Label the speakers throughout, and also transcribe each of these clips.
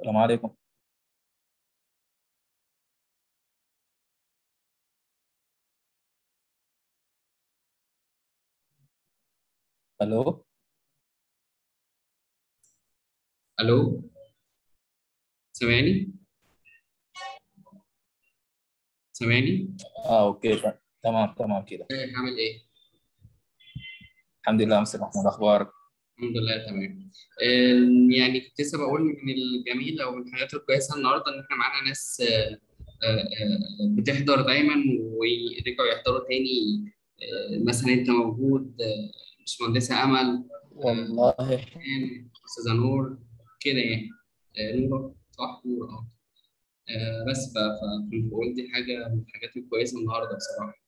Speaker 1: السلام عليكم الو
Speaker 2: الو سامعني سامعني
Speaker 1: اه اوكي ت- تمام تمام كده
Speaker 2: ازيك عامل ايه
Speaker 1: الحمد لله مستر محمود اخبارك
Speaker 2: الحمد لله تمام آم، يعني كنت لسه بقول من الجميل او من الحاجات الكويسه النهارده ان احنا معانا ناس آه، آه، آه، بتحضر دايما ورجعوا يحضروا تاني آه، مثلا انت موجود آه، باشمهندسه امل
Speaker 1: والله
Speaker 2: حسين استاذه نور كده يعني آه، نور صح نور اه آه، بس ف- فكنت بقول دي حاجه من الحاجات الكويسه النهارده بصراحه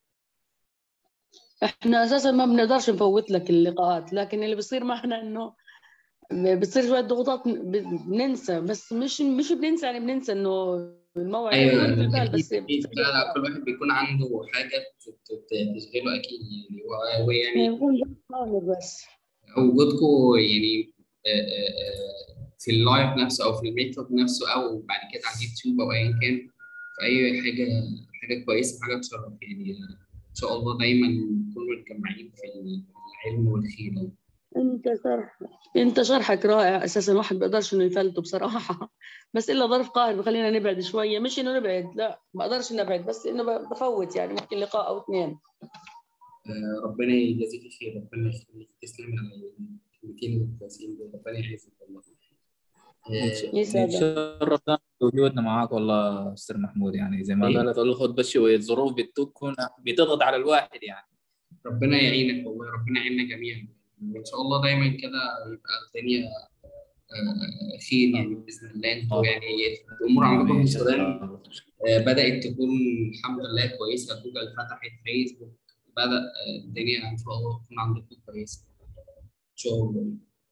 Speaker 3: احنا اساسا ما بنقدرش نفوت لك اللقاءات لكن اللي بيصير معنا انه بتصير شويه ضغوطات ب- بننسى بس مش مش بننسى يعني بننسى انه الموعد
Speaker 2: ايوه
Speaker 3: يكون في البال
Speaker 2: اكيد
Speaker 3: بس
Speaker 2: اكيد لا لا كل واحد بيكون عنده حاجه ت- ت- تشغله اكيد يعني و- ويعني
Speaker 3: يكون حاضر بس
Speaker 2: وجودكم يعني آه، آه، آه، في اللايف نفسه او في الميتوب نفسه او بعد كده على اليوتيوب او ايا كان في اي حاجه حاجه كويسه حاجه تشرف يعني ان شاء الله دايما نكون متجمعين في العلم والخير يعني.
Speaker 3: انت شرح انت شرحك رائع اساسا الواحد ما بيقدرش انه يفلته بصراحه بس الا ظرف قاهر بخلينا نبعد شويه مش انه نبعد لا ما اقدرش نبعد بس انه ب- بفوت يعني ممكن لقاء او اثنين
Speaker 2: آه، ربنا يجازيك خير ربنا يخليك تسلمي على الكلمتين الكويسين دول ربنا يعزك والله آه،
Speaker 3: يسعدك
Speaker 1: نتشرف بوجودنا معاك والله مستر محمود يعني زي ما
Speaker 2: إيه؟
Speaker 1: قالت الخط بس شويه الظروف بتكون بتضغط على الواحد يعني
Speaker 2: ربنا يعينك والله ربنا يعيننا جميعا وان شاء الله دايما كده يبقى الدنيا آه، خير يعني باذن الله انتوا يعني الامور عندكم في
Speaker 1: إن شاء
Speaker 2: السودان
Speaker 1: الله.
Speaker 2: آه، بدات تكون الحمد لله كويسه جوجل فتحت فيسبوك بدا آه، الدنيا ان شاء الله تكون عندكم كويسه ان شاء الله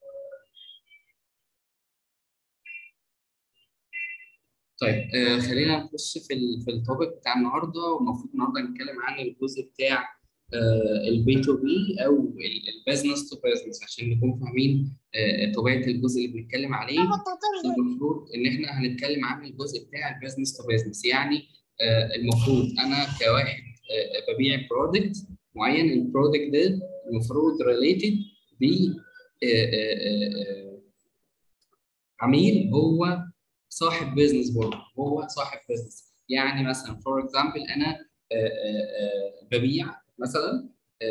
Speaker 2: طيب آه خلينا نخش في ال في التوبيك بتاع النهارده والمفروض النهارده نتكلم عن الجزء بتاع البي تو بي او البيزنس تو بيزنس عشان نكون فاهمين آه، طبيعه الجزء اللي بنتكلم عليه المفروض ان احنا هنتكلم عن الجزء بتاع البيزنس تو بيزنس يعني آه، المفروض انا كواحد آه، ببيع برودكت معين البرودكت ده المفروض ريليتد ب آه، آه، آه، عميل هو صاحب بيزنس برضه هو صاحب بيزنس يعني مثلا فور اكزامبل انا آه، آه، آه، ببيع مثلا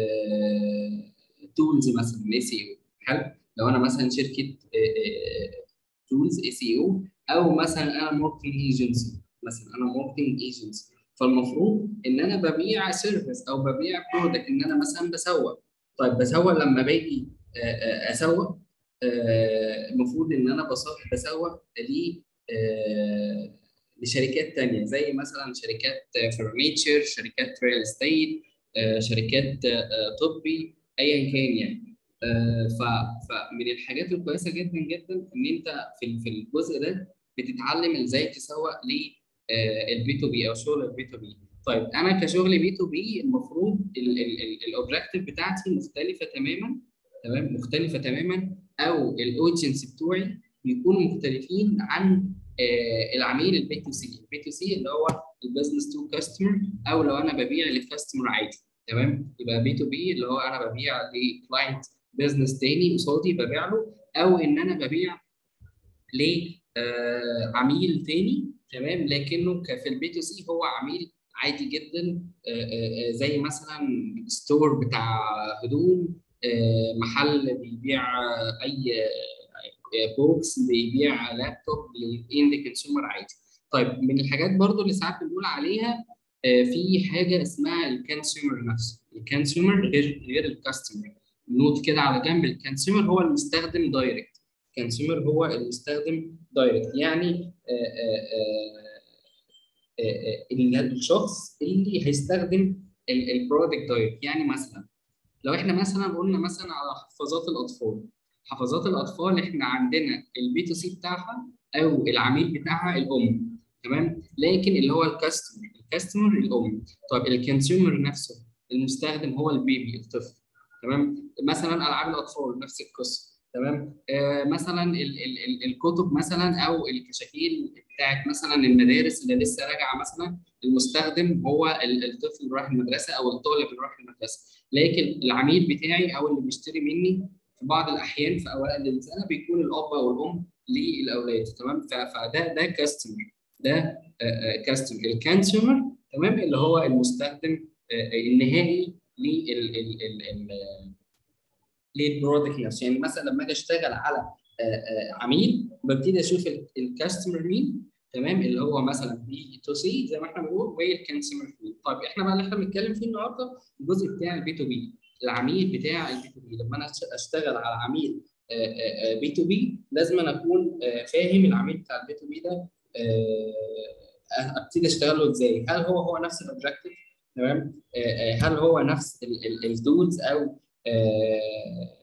Speaker 2: تولز مثلا اي سي او حلو لو انا مثلا شركه تولز اي سي او او مثلا انا ماركتنج ايجنسي مثلا انا ماركتنج ايجنسي فالمفروض ان انا ببيع سيرفيس او ببيع برودكت ان انا مثلا بسوق طيب بسوق لما باجي آه، آه، اسوق آه، المفروض ان انا بص- بسوق ل آه، لشركات تانية زي مثلا شركات فرنيتشر شركات ريال استيت شركات آه، طبي ايا كان يعني آه، ف- فمن الحاجات الكويسه جدا جدا ان انت في ال- في الجزء ده بتتعلم ازاي تسوق للبي تو بي او شغل البي تو بي طيب انا كشغل بي تو بي المفروض الاوبجيكتيف بتاعتي مختلفه تماما تمام مختلفه تماما او الاودينس بتوعي بيكونوا مختلفين عن آه، العميل البي تو سي البي تو سي اللي هو البيزنس تو كاستمر او لو انا ببيع لكاستمر عادي تمام يبقى بي تو بي اللي هو انا ببيع لكلاينت بيزنس تاني قصادي ببيع له او ان انا ببيع لعميل تاني تمام لكنه ك- في البي تو سي هو عميل عادي جدا آه، آه، آه، زي مثلا ستور بتاع هدوم آه، محل بيبيع آه، اي آه، بوكس بيبيع لابتوب لاند كونسيومر عادي طيب من الحاجات برضو اللي ساعات بنقول عليها آه، في حاجه اسمها الكونسيومر نفسه الكونسيومر غير غير الكاستمر نوت كده على جنب الكونسيومر هو المستخدم دايركت الكونسيومر هو المستخدم دايركت يعني آه، آه، آه، آه، آه، الشخص اللي هيستخدم البرودكت دايركت يعني مثلا لو احنا مثلا قلنا مثلا على حفاظات الاطفال حفاظات الاطفال احنا عندنا البي تو سي بتاعها او العميل بتاعها الام تمام لكن اللي هو الكاستمر الكاستمر الام طيب الكونسيومر نفسه المستخدم هو البيبي الطفل تمام مثلا العاب الاطفال نفس القصه تمام آه مثلا ال ال ال الكتب مثلا او الكشاكيل بتاعت مثلا المدارس اللي لسه راجعه مثلا المستخدم هو ال- الطفل اللي رايح المدرسه او الطالب اللي رايح المدرسه لكن العميل بتاعي او اللي بيشتري مني في بعض الاحيان في اوائل السنه بيكون الاب او الام للاولاد تمام ف- فده ده كاستمر ده كاستمر الكونسيومر تمام اللي هو المستخدم آه، النهائي لل ال- ال- ال- للبرودكت نفسه يعني مثلا لما اجي اشتغل على آه، آه، عميل ببتدي اشوف الكاستمر مين تمام اللي هو مثلا بي تو سي زي ما احنا بنقول والكونسيومر مين طيب احنا بقى اللي احنا بنتكلم فيه النهارده الجزء بتاع البي تو بي العميل بتاع البي تو بي لما انا أش- اشتغل على عميل بي تو بي لازم أنا اكون آه، فاهم العميل بتاع البي تو بي ده آه، ابتدي اشتغل له ازاي هل هو هو نفس الاوبجيكتيف تمام آه، آه، هل هو نفس التولز او آه،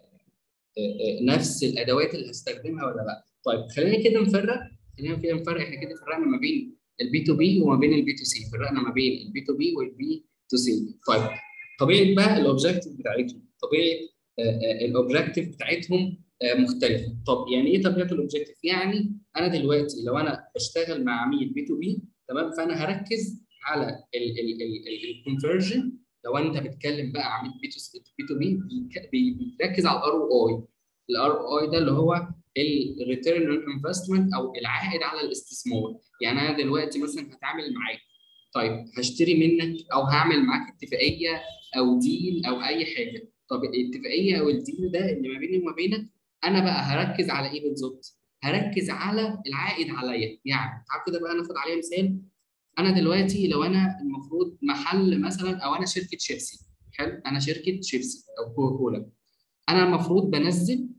Speaker 2: آه، نفس الادوات اللي هستخدمها ولا لا طيب خلينا كده نفرق خلينا كده نفرق احنا كده فرقنا ما بين البي تو بي وما بين البي تو سي فرقنا ما بين البي تو بي والبي تو سي طيب طبيعه بقى الاوبجيكتيف بتاعتهم طبيعه الاوبجيكتيف بتاعتهم آه، مختلفه طب يعني ايه طبيعه الاوبجيكتيف يعني انا دلوقتي لو انا بشتغل مع عميل بي تو بي تمام فانا هركز على الكونفرجن لو انت بتتكلم بقى عميل بي تو بي تو بي بيركز على الار او اي الار او اي ده اللي هو الريتيرن اون انفستمنت او العائد على الاستثمار يعني انا دلوقتي مثلا هتعامل معاك طيب هشتري منك او هعمل معاك اتفاقيه او ديل او اي حاجه طب الاتفاقيه او الديل ده اللي ما بيني وما بينك انا بقى هركز على ايه بالظبط هركز على العائد عليا يعني تعال كده بقى ناخد عليها مثال انا دلوقتي لو انا المفروض محل مثلا او انا شركه شيبسي حلو انا شركه شيبسي او كوكا كولا انا المفروض بنزل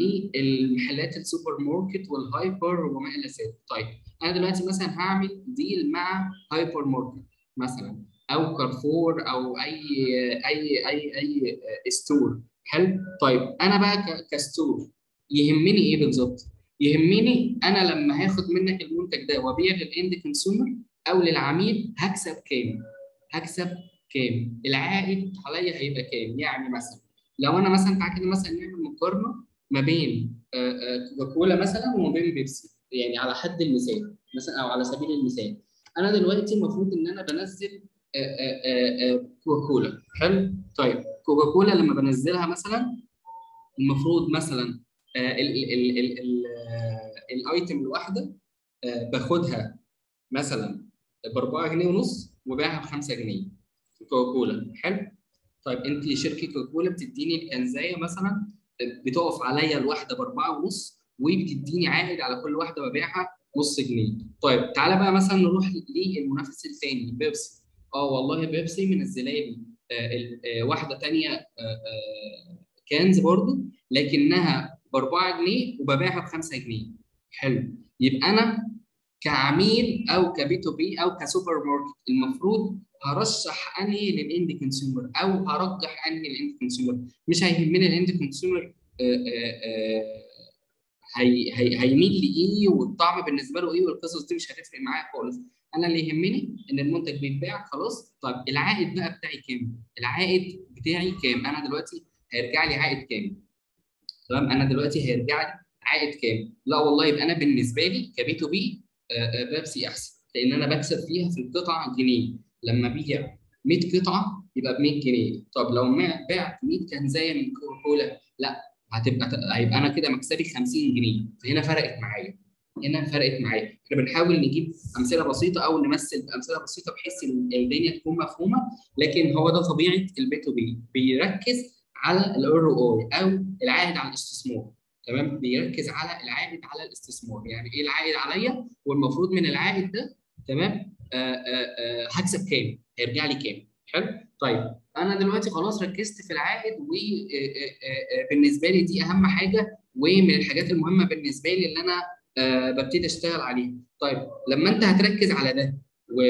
Speaker 2: للمحلات السوبر ماركت والهايبر وما الى ذلك طيب انا دلوقتي مثلا هعمل ديل مع هايبر ماركت مثلا او كارفور او اي اي اي اي ستور حلو طيب انا بقى ك- كستور يهمني ايه بالظبط يهمني انا لما هاخد منك المنتج ده وابيع للاند كونسيومر او للعميل هكسب كام هكسب كام العائد عليا هيبقى كام يعني مثلا لو انا مثلا تعالى كده مثلا نعمل مقارنه ما بين آه، آه، كوكاكولا مثلا وما بين بيبسي يعني على حد المثال مثلا او على سبيل المثال انا دلوقتي المفروض ان انا بنزل آه، آه، آه، آه، كوكاكولا حلو طيب كوكاكولا لما بنزلها مثلا المفروض مثلا آه، ال- ال- ال- ال- آه، الايتم الواحده آه، باخدها مثلا ب 4 جنيه ونص وباعها ب 5 جنيه في كوكاكولا حلو طيب انت شركه كوكاكولا بتديني الكنزايه مثلا بتقف عليا الواحده ب 4 ونص وبتديني عائد على كل واحده ببيعها نص جنيه طيب تعالى بقى مثلا نروح للمنافس الثاني بيبسي اه والله بيبسي منزله لي آه، ال- آه، واحده ثانيه كانز برضو لكنها ب 4 جنيه وببيعها ب 5 جنيه حلو يبقى انا كعميل او كبي تو بي او كسوبر ماركت المفروض هرشح انهي للاند كونسيومر او هرجح انهي للاند كونسيومر مش هيهمني الاند كونسيومر هي هي هيميل لايه والطعم بالنسبه له ايه والقصص دي مش هتفرق معايا خالص انا اللي يهمني ان المنتج بيتباع خلاص طيب العائد بقى بتاعي كام العائد بتاعي كام انا دلوقتي هيرجع لي عائد كام تمام انا دلوقتي هيرجع لي عائد كام لا والله يبقى انا بالنسبه لي كبي تو بي بيبسي احسن لان انا بكسب فيها في القطعه جنيه لما ابيع 100 قطعه يبقى ب 100 جنيه طب لو ما بعت 100 كنزايه من كوكاكولا لا هتبقى هيبقى انا كده مكسبي 50 جنيه فهنا فرقت معايا هنا فرقت معايا احنا بنحاول نجيب امثله بسيطه او نمثل بامثله بسيطه بحيث ان الدنيا تكون مفهومه لكن هو ده طبيعه البي تو بي بيركز على الار او او العائد على الاستثمار تمام بيركز على العائد على الاستثمار يعني ايه العائد عليا والمفروض من العائد ده تمام آه آه آه هكسب كام هيرجع لي كام حلو طيب انا دلوقتي خلاص ركزت في العائد وبالنسبه لي دي اهم حاجه ومن الحاجات المهمه بالنسبه لي اللي انا آه ببتدي اشتغل عليها طيب لما انت هتركز على ده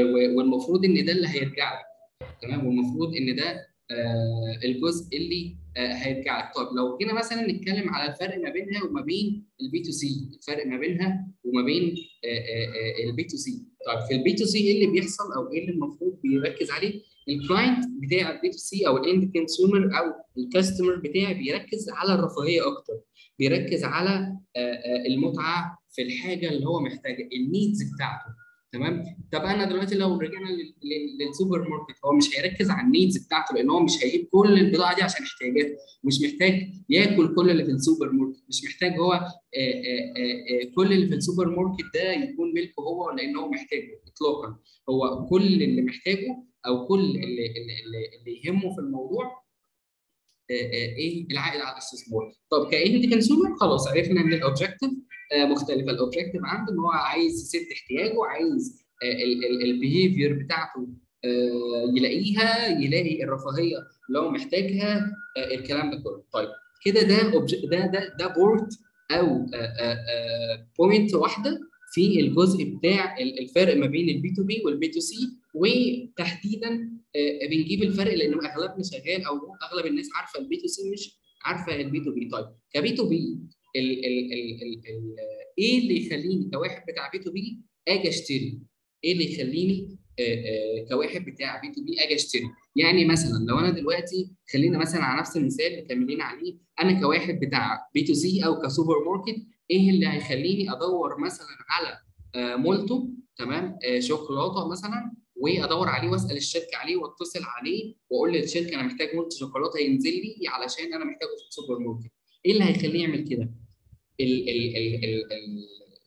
Speaker 2: والمفروض ان ده اللي هيرجع لك تمام والمفروض ان ده آه الجزء اللي آه، هيرجع لك طب لو جينا مثلا نتكلم على الفرق ما بينها وما بين البي تو سي الفرق ما بينها وما بين البي تو سي طيب في البي تو سي ايه اللي بيحصل او ايه اللي المفروض بيركز عليه الكلاينت بتاع البي تو سي او الاند كونسيومر او الكاستمر بتاعي بيركز على الرفاهيه اكتر بيركز على آه، آه، المتعه في الحاجه اللي هو محتاجها النيدز بتاعته تمام طب انا دلوقتي لو رجعنا لل- لل- للسوبر ماركت هو مش هيركز على النيدز بتاعته لان هو مش هيجيب كل البضاعه دي عشان احتياجاته مش محتاج ياكل كل اللي في السوبر ماركت مش محتاج هو آه، آه، آه، آه، كل اللي في السوبر ماركت ده يكون ملكه هو لان هو محتاجه اطلاقا هو كل اللي محتاجه او كل اللي اللي, اللي, اللي يهمه في الموضوع آه، آه، ايه العائد على الاستثمار طب كاند كونسيومر خلاص عرفنا ان الاوبجيكتيف مختلفه الاوبجيكتيف عنده ان هو عايز يسد احتياجه عايز البيهيفير بتاعته آه، يلاقيها يلاقي الرفاهيه اللي هو محتاجها آه، الكلام ده كله طيب كده ده object- ده ده ده بورت او بوينت واحده في الجزء بتاع ال- الفرق ما بين البي تو بي والبي تو سي وتحديدا آه، بنجيب الفرق لان اغلبنا شغال او اغلب الناس عارفه البي تو سي مش عارفه البي تو بي طيب كبي تو بي ال ال ال ال ال ايه اللي يخليني كواحد بتاع بي تو بي اجي اشتري؟ ايه اللي يخليني آه، آه، كواحد بتاع بي تو بي اجي اشتري؟ يعني مثلا لو انا دلوقتي خلينا مثلا على نفس المثال مكملين عليه انا كواحد بتاع بي تو سي او كسوبر ماركت ايه اللي هيخليني ادور مثلا على آه، مولتو تمام آه، شوكولاته مثلا وادور عليه واسال الشركه عليه واتصل عليه واقول للشركه انا محتاج مولتو شوكولاته ينزل لي علشان انا محتاجه في السوبر ماركت ايه اللي هيخليه يعمل كده؟ ال ال ال ال ال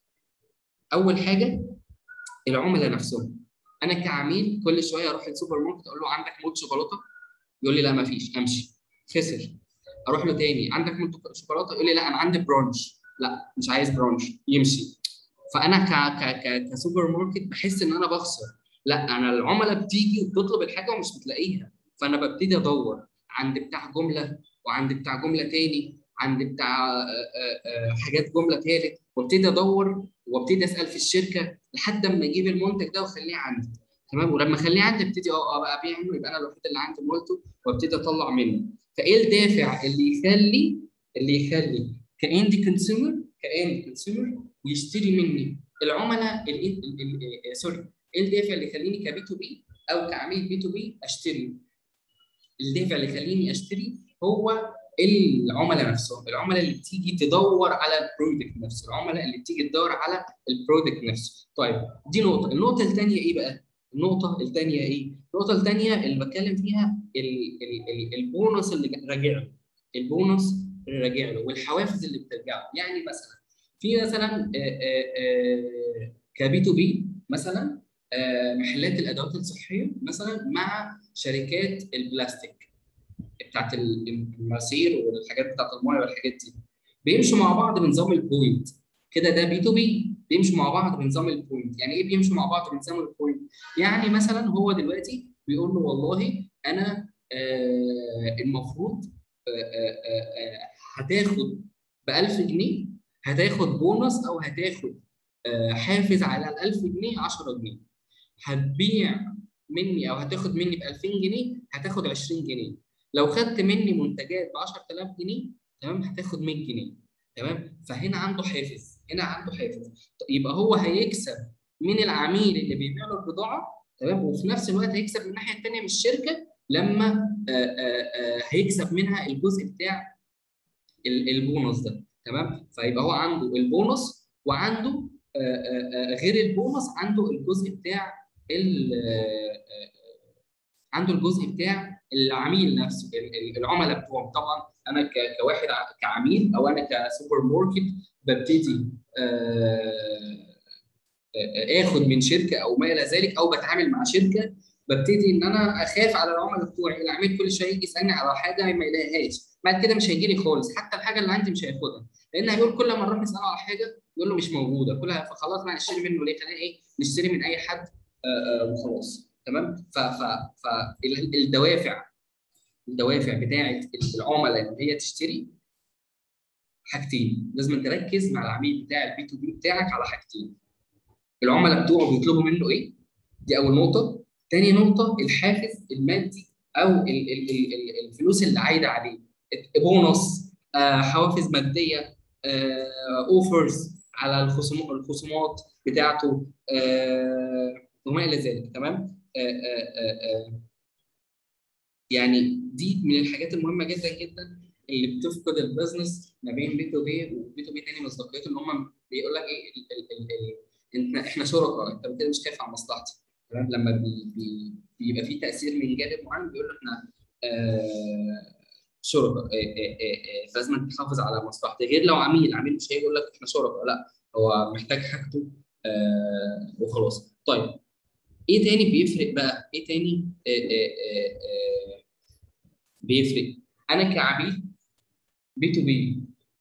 Speaker 2: اول حاجه العملاء نفسهم انا كعميل كل شويه اروح السوبر ماركت اقول له عندك مولت شوكولاته يقول لي لا ما فيش امشي خسر اروح له تاني عندك مولت شوكولاته يقول لي لا انا عندي برونش لا مش عايز برونش يمشي فانا ك ك ك كسوبر ماركت بحس ان انا بخسر لا انا العملاء بتيجي وبتطلب الحاجه ومش بتلاقيها فانا ببتدي ادور عند بتاع جمله وعند بتاع جمله تاني عند بتاع آه، آه، آه، حاجات جمله تالت وابتدي ادور وابتدي اسال في الشركه لحد اما اجيب المنتج ده واخليه عندي تمام ولما اخليه عندي ابتدي اه ابقى ابيع منه يبقى انا الوحيد اللي عندي مولتو وابتدي اطلع منه فايه الدافع اللي يخلي اللي يخلي كاند كونسيومر كاند كونسيومر يشتري مني العملاء ال ال ال ال سوري ايه الدافع اللي يخليني كبي تو بي او كعميل بي تو بي اشتري الدافع اللي يخليني اشتري هو العملاء نفسهم العملاء اللي بتيجي تدور على البرودكت نفسه العملاء اللي بتيجي تدور على البرودكت نفسه طيب دي نقطه النقطه الثانيه ايه بقى النقطه الثانيه ايه النقطه الثانيه اللي بتكلم فيها ال ال ال البونص اللي راجع له البونص اللي راجع له والحوافز اللي بترجع له يعني مثلا في مثلا كبي تو بي مثلا آه، محلات الادوات الصحيه مثلا مع شركات البلاستيك بتاعت المسير والحاجات بتاعت المايه والحاجات دي بيمشوا مع بعض بنظام البوينت كده ده بي تو بي بيمشوا مع بعض بنظام البوينت يعني ايه بيمشوا مع بعض بنظام البوينت يعني مثلا هو دلوقتي بيقول له والله انا آه المفروض آه آه آه هتاخد ب 1000 جنيه هتاخد بونص او هتاخد آه حافز على ال 1000 جنيه 10 جنيه هتبيع مني او هتاخد مني ب 2000 جنيه هتاخد 20 جنيه لو خدت مني منتجات ب 10000 جنيه تمام هتاخد 100 جنيه تمام فهنا عنده حافز هنا عنده حافز يبقى هو هيكسب من العميل اللي بيبيع له البضاعه تمام وفي نفس الوقت هيكسب من الناحيه الثانيه من الشركه لما آآ آآ هيكسب منها الجزء بتاع البونص ده تمام فيبقى هو عنده البونص وعنده آآ غير البونص عنده الجزء بتاع عنده الجزء بتاع العميل نفسه العملاء بتوعه طبعا انا كواحد كعميل او انا كسوبر ماركت ببتدي اخد من شركه او ما الى ذلك او بتعامل مع شركه ببتدي ان انا اخاف على العملاء بتوعي العميل كل شويه يجي يسالني على حاجه ما يلاقيهاش بعد كده مش هيجي لي خالص حتى الحاجه اللي عندي مش هياخدها لان هيقول كل ما نروح نساله على حاجه يقول له مش موجوده كلها فخلاص ما نشتري منه ليه خلينا ايه نشتري من اي حد وخلاص تمام ف ف فالدوافع الدوافع بتاعه العملاء ان هي تشتري حاجتين لازم تركز مع العميل بتاع البي تو بي بتاعك على حاجتين العملاء بتوعه بيطلبوا منه ايه دي اول نقطه تاني نقطه الحافز المادي او ال ال ال ال الفلوس اللي عايده عليه بونص آه، حوافز ماديه اوفرز على الخصوم- الخصومات بتاعته آه، وما الى ذلك تمام آه، آه، آه، آه. يعني دي من الحاجات المهمه جدا جدا اللي بتفقد البيزنس ما بين بي تو بي وبي تو بي تاني مصداقيته اللي هم بيقول لك ايه ال ال ال ال انت احنا شركاء انت كده مش خايف على مصلحتي تمام لما بي بي بيبقى في تاثير من جانب معين بيقول لك احنا آه شركاء آه، آه، آه، آه، فلازم تحافظ على مصلحتي غير لو عميل عميل مش هيجي يقول لك احنا شركاء لا هو محتاج حاجته آه وخلاص طيب ايه تاني بيفرق بقى ايه تاني آه آه آه آه بيفرق انا كعميل بي تو بي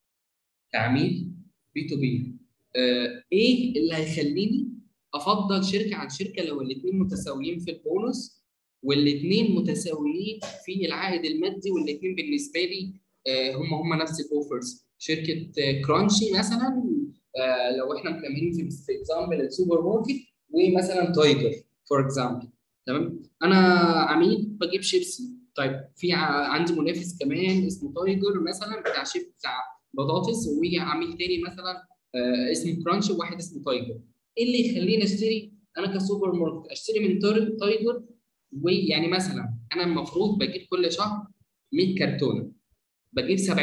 Speaker 2: كعميل بي تو بي ايه اللي هيخليني افضل شركه عن شركه لو الاثنين متساويين في البونص والاثنين متساويين في العائد المادي والاثنين بالنسبه لي آه، هم هم نفس الاوفرز شركه آه، كرانشي مثلا آه، لو احنا مكملين في في اكزامبل السوبر ماركت ومثلا تايجر فور اكزامبل تمام انا عميل بجيب شيبسي طيب في ع- عندي منافس كمان اسمه تايجر مثلا بتاع شيب بتاع بطاطس وعميل تاني مثلا آه، اسمه كرانش وواحد اسمه تايجر ايه اللي يخليني اشتري انا كسوبر ماركت اشتري من تار- تايجر ويعني مثلا انا المفروض بجيب كل شهر 100 كرتونه بجيب 70%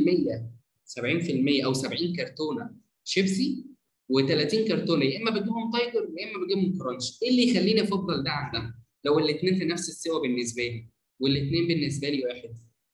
Speaker 2: 70% او 70 كرتونه شيبسي و30 كرتونه يا اما بجيبهم تايجر يا اما بجيبهم كرانش ايه اللي يخليني افضل ده عن ده لو الاثنين في نفس السوا بالنسبه لي والاثنين بالنسبه لي واحد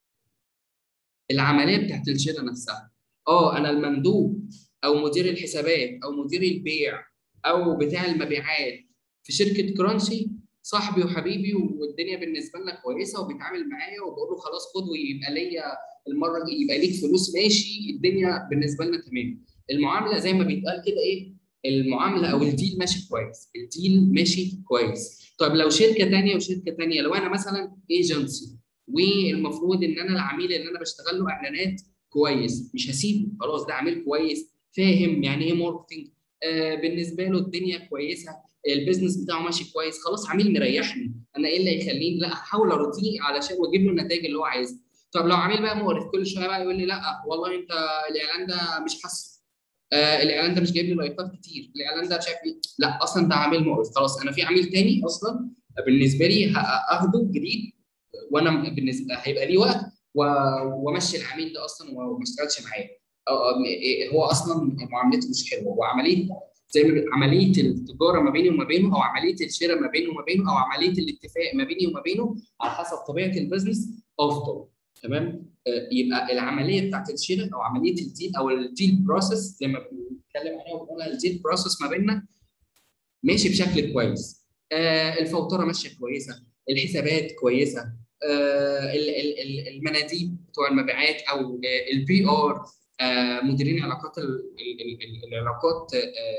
Speaker 2: العمليه بتاعت الشراء نفسها اه انا المندوب او مدير الحسابات او مدير البيع او بتاع المبيعات في شركه كرانشي صاحبي وحبيبي والدنيا بالنسبه لنا كويسه وبيتعامل معايا وبقول له خلاص خد ويبقى ليا المره دي يبقى ليك فلوس ماشي الدنيا بالنسبه لنا تمام المعامله زي ما بيتقال كده ايه المعامله او الديل ماشي كويس الديل ماشي كويس طب لو شركه ثانيه وشركه ثانيه لو انا مثلا ايجنسي والمفروض ان انا العميل اللي انا بشتغل له اعلانات كويس مش هسيبه خلاص ده عميل كويس فاهم يعني ايه ماركتنج آه بالنسبه له الدنيا كويسه البيزنس بتاعه ماشي كويس خلاص عميل مريحني انا ايه اللي هيخليني لا احاول ارضيه علشان واجيب له النتائج اللي هو عايزها طب لو عميل بقى مقرف كل شويه بقى يقول لي لا والله انت الاعلان ده مش حاسه آه الاعلان ده مش جايب لي لايكات كتير الاعلان ده مش عارف ايه لا اصلا ده عميل مقرف خلاص انا في عميل تاني اصلا بالنسبه لي هاخده جديد وانا بالنسبه هيبقى ليه وقت و- وامشي العميل ده اصلا وما اشتغلش معاه أو- أو- هو اصلا معاملته مش حلوه وعمليه زي ما بيقول- عمليه التجاره ما بيني وما بينه او عمليه الشراء ما بينه وما بينه او عمليه الاتفاق ما بيني وما بينه على حسب طبيعه البيزنس افضل تمام آه، يبقى العمليه بتاعت الشراء او عمليه الديل او الديل بروسيس زي ما بنتكلم عليها وبنقولها الديل بروسيس ما بيننا ماشي بشكل كويس آه، الفوتره ماشيه كويسه الحسابات كويسه آه، ال- ال- ال- المناديب بتوع المبيعات او البي ار مديرين علاقات ال- ال- ال- ال- العلاقات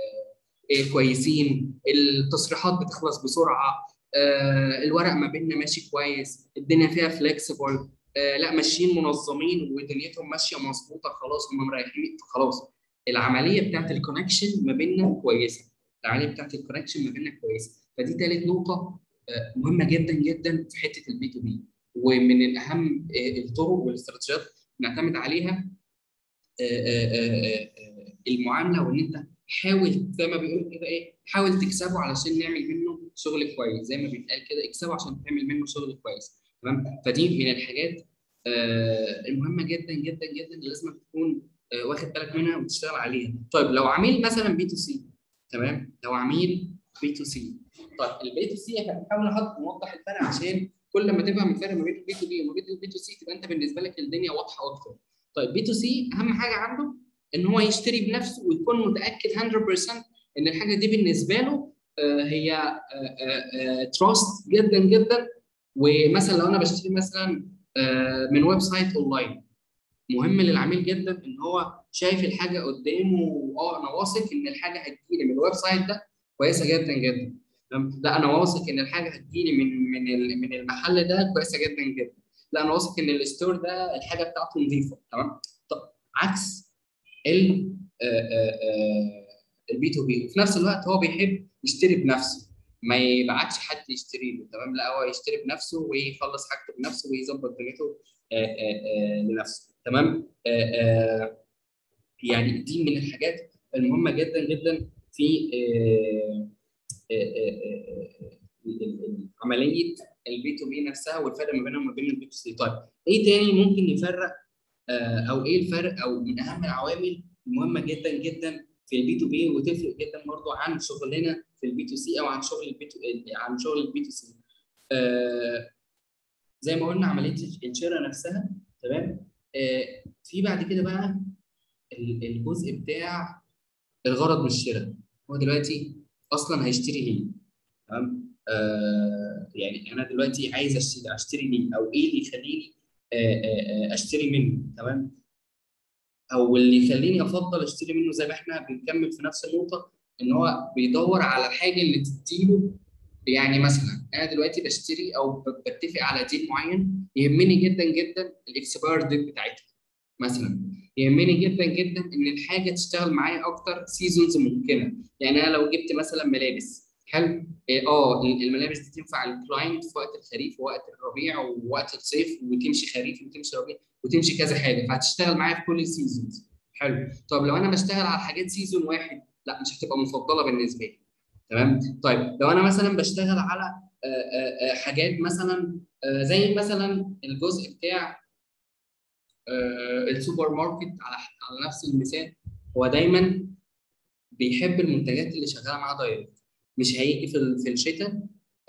Speaker 2: آه، آه، كويسين التصريحات بتخلص بسرعه آه، الورق ما بيننا ماشي كويس الدنيا فيها فليكسبل لا ماشيين منظمين ودنيتهم ماشيه مظبوطه خلاص هم مريحين خلاص العمليه بتاعت الكونكشن ما بيننا كويسه العمليه بتاعت الكونكشن ما بيننا كويسه فدي ثالث نقطه آه، مهمه جدا جدا في حته البي تو بي ومن الاهم آه، الطرق والاستراتيجيات نعتمد عليها آه، آه، آه، آه، المعامله وان انت حاول زي ما بيقولوا كده ايه حاول تكسبه علشان نعمل منه شغل كويس زي ما بيتقال كده اكسبه عشان تعمل منه شغل كويس تمام فدي من الحاجات آه، المهمه جدا جدا جدا اللي لازم تكون آه، واخد بالك منها وتشتغل عليها طيب لو عميل مثلا بي تو سي تمام لو عميل بي تو سي طيب البي تو سي احنا بنحاول نحط نوضح الفرق عشان كل ما تفهم الفرق ما بين البي تو بي وما بين البي تو سي تبقى انت بالنسبه لك الدنيا واضحه اكتر طيب بي تو سي اهم حاجه عنده ان هو يشتري بنفسه ويكون متاكد 100% ان الحاجه دي بالنسبه له آه، هي تراست جدا جدا ومثلا لو انا بشتري مثلا آه، من ويب سايت اونلاين مهم للعميل جدا ان هو شايف الحاجه قدامه واه انا واثق ان الحاجه هتجيلي من الويب سايت ده كويسه جدا جدا تمام؟ لا انا واثق ان الحاجه هتجيلي من من ال- من المحل ده كويسه جدا جدا لا انا واثق ان الستور ده الحاجه بتاعته نظيفه تمام طب عكس ال البي تو بي وفي نفس الوقت هو بيحب يشتري بنفسه ما يبعتش حد يشتري له تمام لا هو يشتري بنفسه ويخلص حاجته بنفسه ويظبط دنيته آه، آه، آه، لنفسه تمام آه، آه، يعني دي من الحاجات المهمه جدا جدا في آه، آه، آه، آه، ال- ال- عمليه البي تو بي نفسها والفرق ما بينها وما بين البي تو سي طيب ايه تاني ممكن يفرق آه، او ايه الفرق او من اهم العوامل المهمه جدا جدا في البي تو بي وتفرق جدا برضو عن شغلنا في البي تو سي او عن شغل البي تو عن شغل البي تو سي آه، زي ما قلنا عمليه الشراء نفسها تمام آه، في بعد كده بقى ال- الجزء بتاع الغرض من الشراء هو دلوقتي اصلا هيشتري ليه تمام آه يعني انا دلوقتي عايز اشتري اشتري ليه او ايه اللي يخليني آه آه آه، اشتري منه تمام او اللي يخليني افضل اشتري منه زي ما احنا بنكمل في نفس النقطه ان هو بيدور على الحاجه اللي تديله يعني مثلا انا دلوقتي بشتري او ب- بتفق على ديل معين يهمني جدا جدا الاكسباير ديت بتاعتها مثلا يهمني جدا جدا ان الحاجه تشتغل معايا اكتر سيزونز ممكنه يعني انا لو جبت مثلا ملابس حلو إيه، اه الملابس دي تنفع الكلاينت في وقت الخريف ووقت الربيع ووقت الصيف وتمشي خريف وتمشي ربيع وتمشي كذا حاجه فهتشتغل معايا في كل السيزونز حلو طب لو انا بشتغل على حاجات سيزون واحد لا مش هتبقى مفضله بالنسبه لي تمام طيب لو انا مثلا بشتغل على آه، آه، آه، حاجات مثلا آه، زي مثلا الجزء بتاع آه، السوبر ماركت على على نفس المثال هو دايما بيحب المنتجات اللي شغاله معاه دايركت مش هيجي في ال- في الشتاء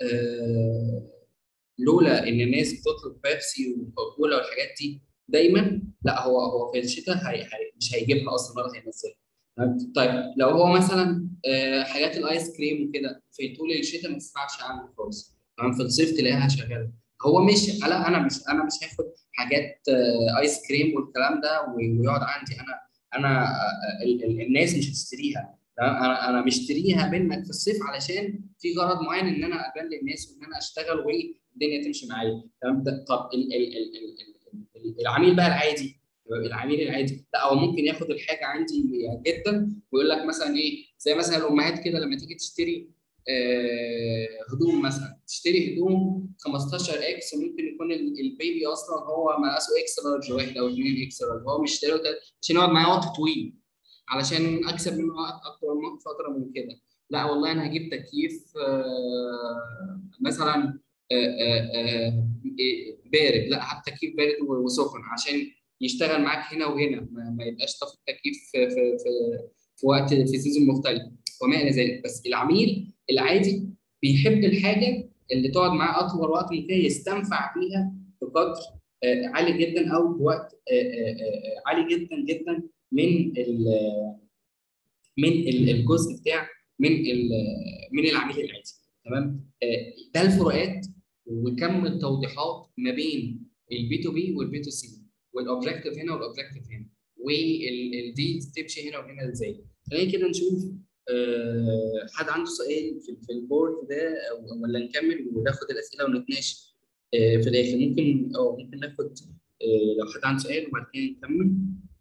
Speaker 2: آه، لولا ان الناس بتطلب بيبسي وكوكولا والحاجات دي دايما لا هو هو في الشتاء هي هي مش هيجيبها اصلا ولا هينزلها تمام؟ طيب لو هو مثلا آه، حاجات الايس كريم وكده في طول الشتاء ما تسمعش عنها خالص تمام في الصيف تلاقيها شغاله هو مش لا انا مش انا مش هاخد حاجات آه، ايس كريم والكلام ده و- ويقعد عندي انا انا آه، ال- ال- الناس مش هتشتريها تمام انا انا مشتريها منك في الصيف علشان في غرض معين ان انا ابان للناس وان انا اشتغل والدنيا تمشي معايا تمام ده- طب ال- ال- ال- ال- ال- العميل بقى العادي العميل العادي لا هو ممكن ياخد الحاجه عندي جدا ويقول لك مثلا ايه زي مثلا الامهات كده لما تيجي تشتري آه، هدوم مثلا تشتري هدوم 15 اكس وممكن يكون ال- البيبي اصلا هو مقاسه اكس لارج واحد او اثنين اكس لارج هو مش اشتريه وت- عشان يقعد معايا وقت طويل علشان اكسب منه وقت اكتر من فتره من كده لا والله انا هجيب تكييف آه، مثلا آه، آه، آه، بارد لا هات تكييف بارد وسخن عشان يشتغل معاك هنا وهنا ما, ما يبقاش طافي التكييف في في في, في وقت في سيزون مختلف وما الى ذلك بس العميل العادي بيحب الحاجه اللي تقعد معاه اطول وقت ممكن يستنفع بيها بقدر آه، عالي جدا او بوقت آه، آه، آه، عالي جدا جدا من ال- من ال- الجزء بتاع من ال- من العميل العادي تمام آه، ده الفروقات وكم التوضيحات ما بين البي تو بي والبي تو سي والاوبجكتيف هنا والاوبجكتيف هنا والدي تمشي هنا وهنا ازاي خلينا كده نشوف آه، حد عنده سؤال في في البورد ده أو- ولا نكمل وناخد الاسئله ونتناقش آه، في الاخر ممكن اه ممكن ناخد آه، لو حد عنده سؤال وبعد كده نكمل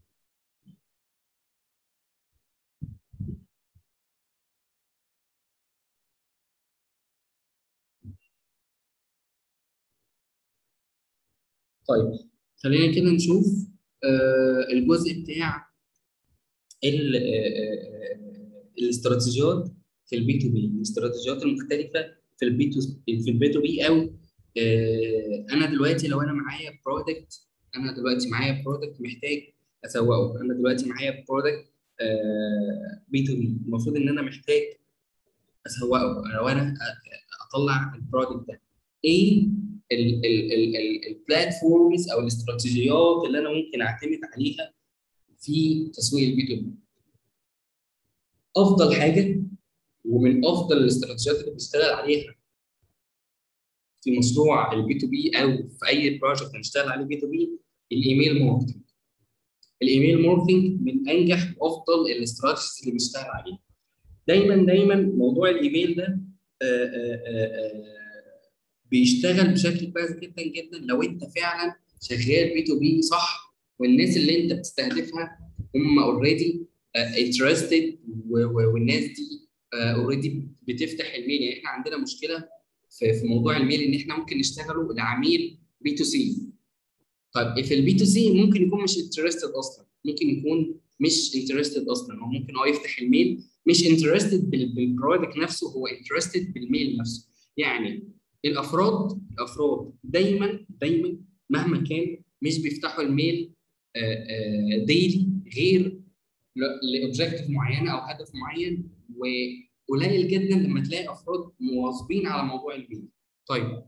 Speaker 2: طيب خلينا كده نشوف آه، الجزء بتاع ال- آه، آه، الاستراتيجيات في البي تو بي الاستراتيجيات المختلفه في البي تو في البي تو بي او آه، انا دلوقتي لو انا معايا برودكت انا دلوقتي معايا برودكت محتاج اسوقه انا دلوقتي معايا برودكت بي تو بي المفروض ان انا محتاج اسوقه لو انا أ- اطلع البرودكت ده ايه البلاتفورمز او الاستراتيجيات اللي انا ممكن اعتمد عليها في تسويق البي تو بي افضل حاجه ومن افضل الاستراتيجيات اللي بنشتغل عليها في مشروع البي تو بي او في اي بروجكت هنشتغل عليه بي تو بي الايميل ماركتنج الايميل ماركتنج من انجح وافضل الاستراتيجيز اللي بنشتغل عليها دايما دايما موضوع الايميل ده آه، آه، آه، آه، بيشتغل بشكل كويس جدا جدا لو انت فعلا شغال بي تو بي صح والناس اللي انت بتستهدفها هم اوريدي انترستد والناس دي اوريدي بتفتح الميل يعني احنا عندنا مشكله في في موضوع الميل ان احنا ممكن نشتغله لعميل بي تو سي طيب في البي تو سي ممكن يكون مش انترستد اصلا ممكن يكون مش انترستد اصلا هو ممكن هو يفتح الميل مش انترستد بالبرودكت نفسه هو انترستد بالميل نفسه يعني الافراد الافراد دايما دايما مهما كان مش بيفتحوا الميل ديلي غير لاوبجيكتيف معينه او هدف معين وقليل جدا لما تلاقي افراد مواظبين على موضوع الميل طيب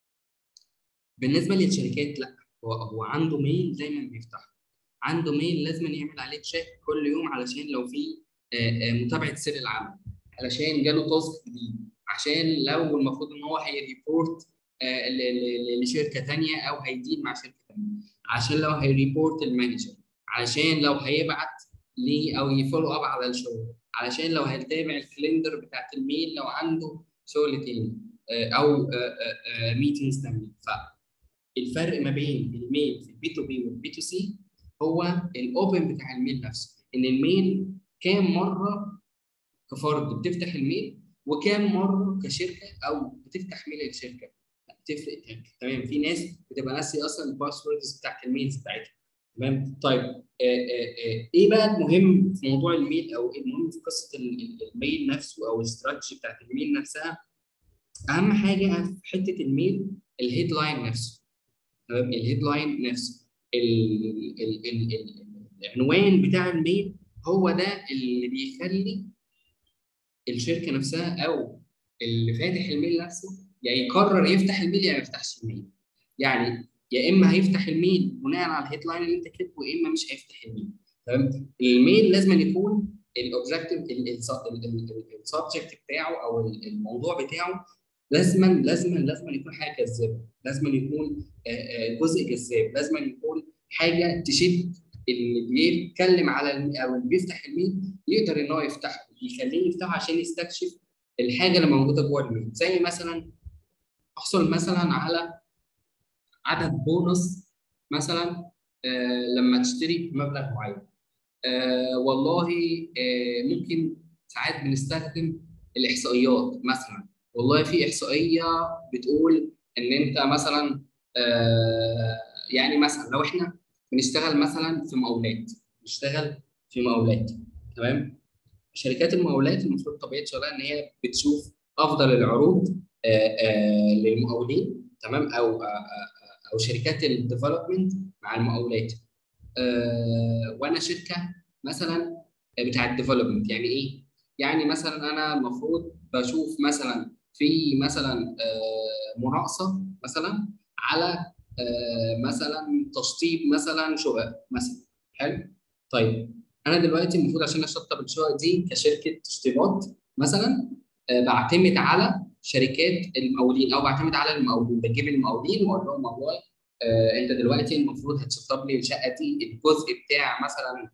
Speaker 2: بالنسبه للشركات لا هو هو عنده ميل دايما بيفتحه عنده ميل لازم يعمل عليه تشيك كل يوم علشان لو في متابعه سير العمل علشان جاله تاسك جديد عشان لو المفروض ان هو هيريبورت لشركه ثانيه او هيديل مع شركه ثانيه عشان لو هيريبورت المانجر علشان لو هيبعت ليه او يفولو اب على الشغل علشان لو هيتابع الكالندر بتاعت الميل لو عنده شغل تاني او ميتنجز ثانيه فالفرق ما بين الميل في البي تو بي والبي تو سي هو الاوبن بتاع الميل نفسه ان الميل كام مره كفرد بتفتح الميل وكام مره كشركه او بتفتح ميل الشركه بتفرق تمام في ناس بتبقى ناسي اصلا الباسوردز بتاعت الميلز بتاعتها تمام طيب آآ آآ ايه بقى المهم في موضوع الميل او المهم في قصه الميل نفسه او الاستراتيجي بتاعت الميل نفسها اهم حاجه في حته الميل الهيد لاين نفسه تمام الهيد لاين نفسه ال ال ال ال العنوان بتاع الميل هو ده اللي بيخلي الشركه نفسها او اللي فاتح الميل نفسه يا يعني يقرر يفتح الميل يا ما يفتحش الميل يعني يا اما هيفتح الميل بناء على الهيد لاين اللي انت كاتبه يا اما مش هيفتح الميل تمام الميل لازم يكون الاوبجكتيف السبجكت بتاعه او الموضوع بتاعه لازما لازما لازما يكون حاجه جذابه لازما يكون جزء جذاب لازما يكون حاجه تشد اللي بيتكلم على او اللي بيفتح الميل يقدر ان هو يفتحه يخليه يفتحه عشان يستكشف الحاجه اللي موجوده جوه الميل زي مثلا احصل مثلا على عدد بونص مثلا آه لما تشتري بمبلغ معين آه والله آه ممكن ساعات بنستخدم الاحصائيات مثلا والله في احصائيه بتقول ان انت مثلا آه يعني مثلا لو احنا بنشتغل مثلا في مقاولات بنشتغل في مقاولات تمام شركات المقاولات المفروض طبيعه شغلها ان هي بتشوف افضل العروض آه آه للمقاولين تمام او آه او شركات الديفلوبمنت مع المقاولات أه وانا شركه مثلا بتاعه ديفلوبمنت يعني ايه يعني مثلا انا المفروض بشوف مثلا في مثلا أه مناقصه مثلا على أه مثلا تشطيب مثلا شقق مثلا حلو طيب انا دلوقتي المفروض عشان اشطب الشقق دي كشركه تشطيبات مثلا بعتمد على شركات المقاولين او بعتمد على المقاولين بجيب المقاولين واقول لهم والله آه انت دلوقتي المفروض هتشطب لي الشقه دي الجزء بتاع مثلا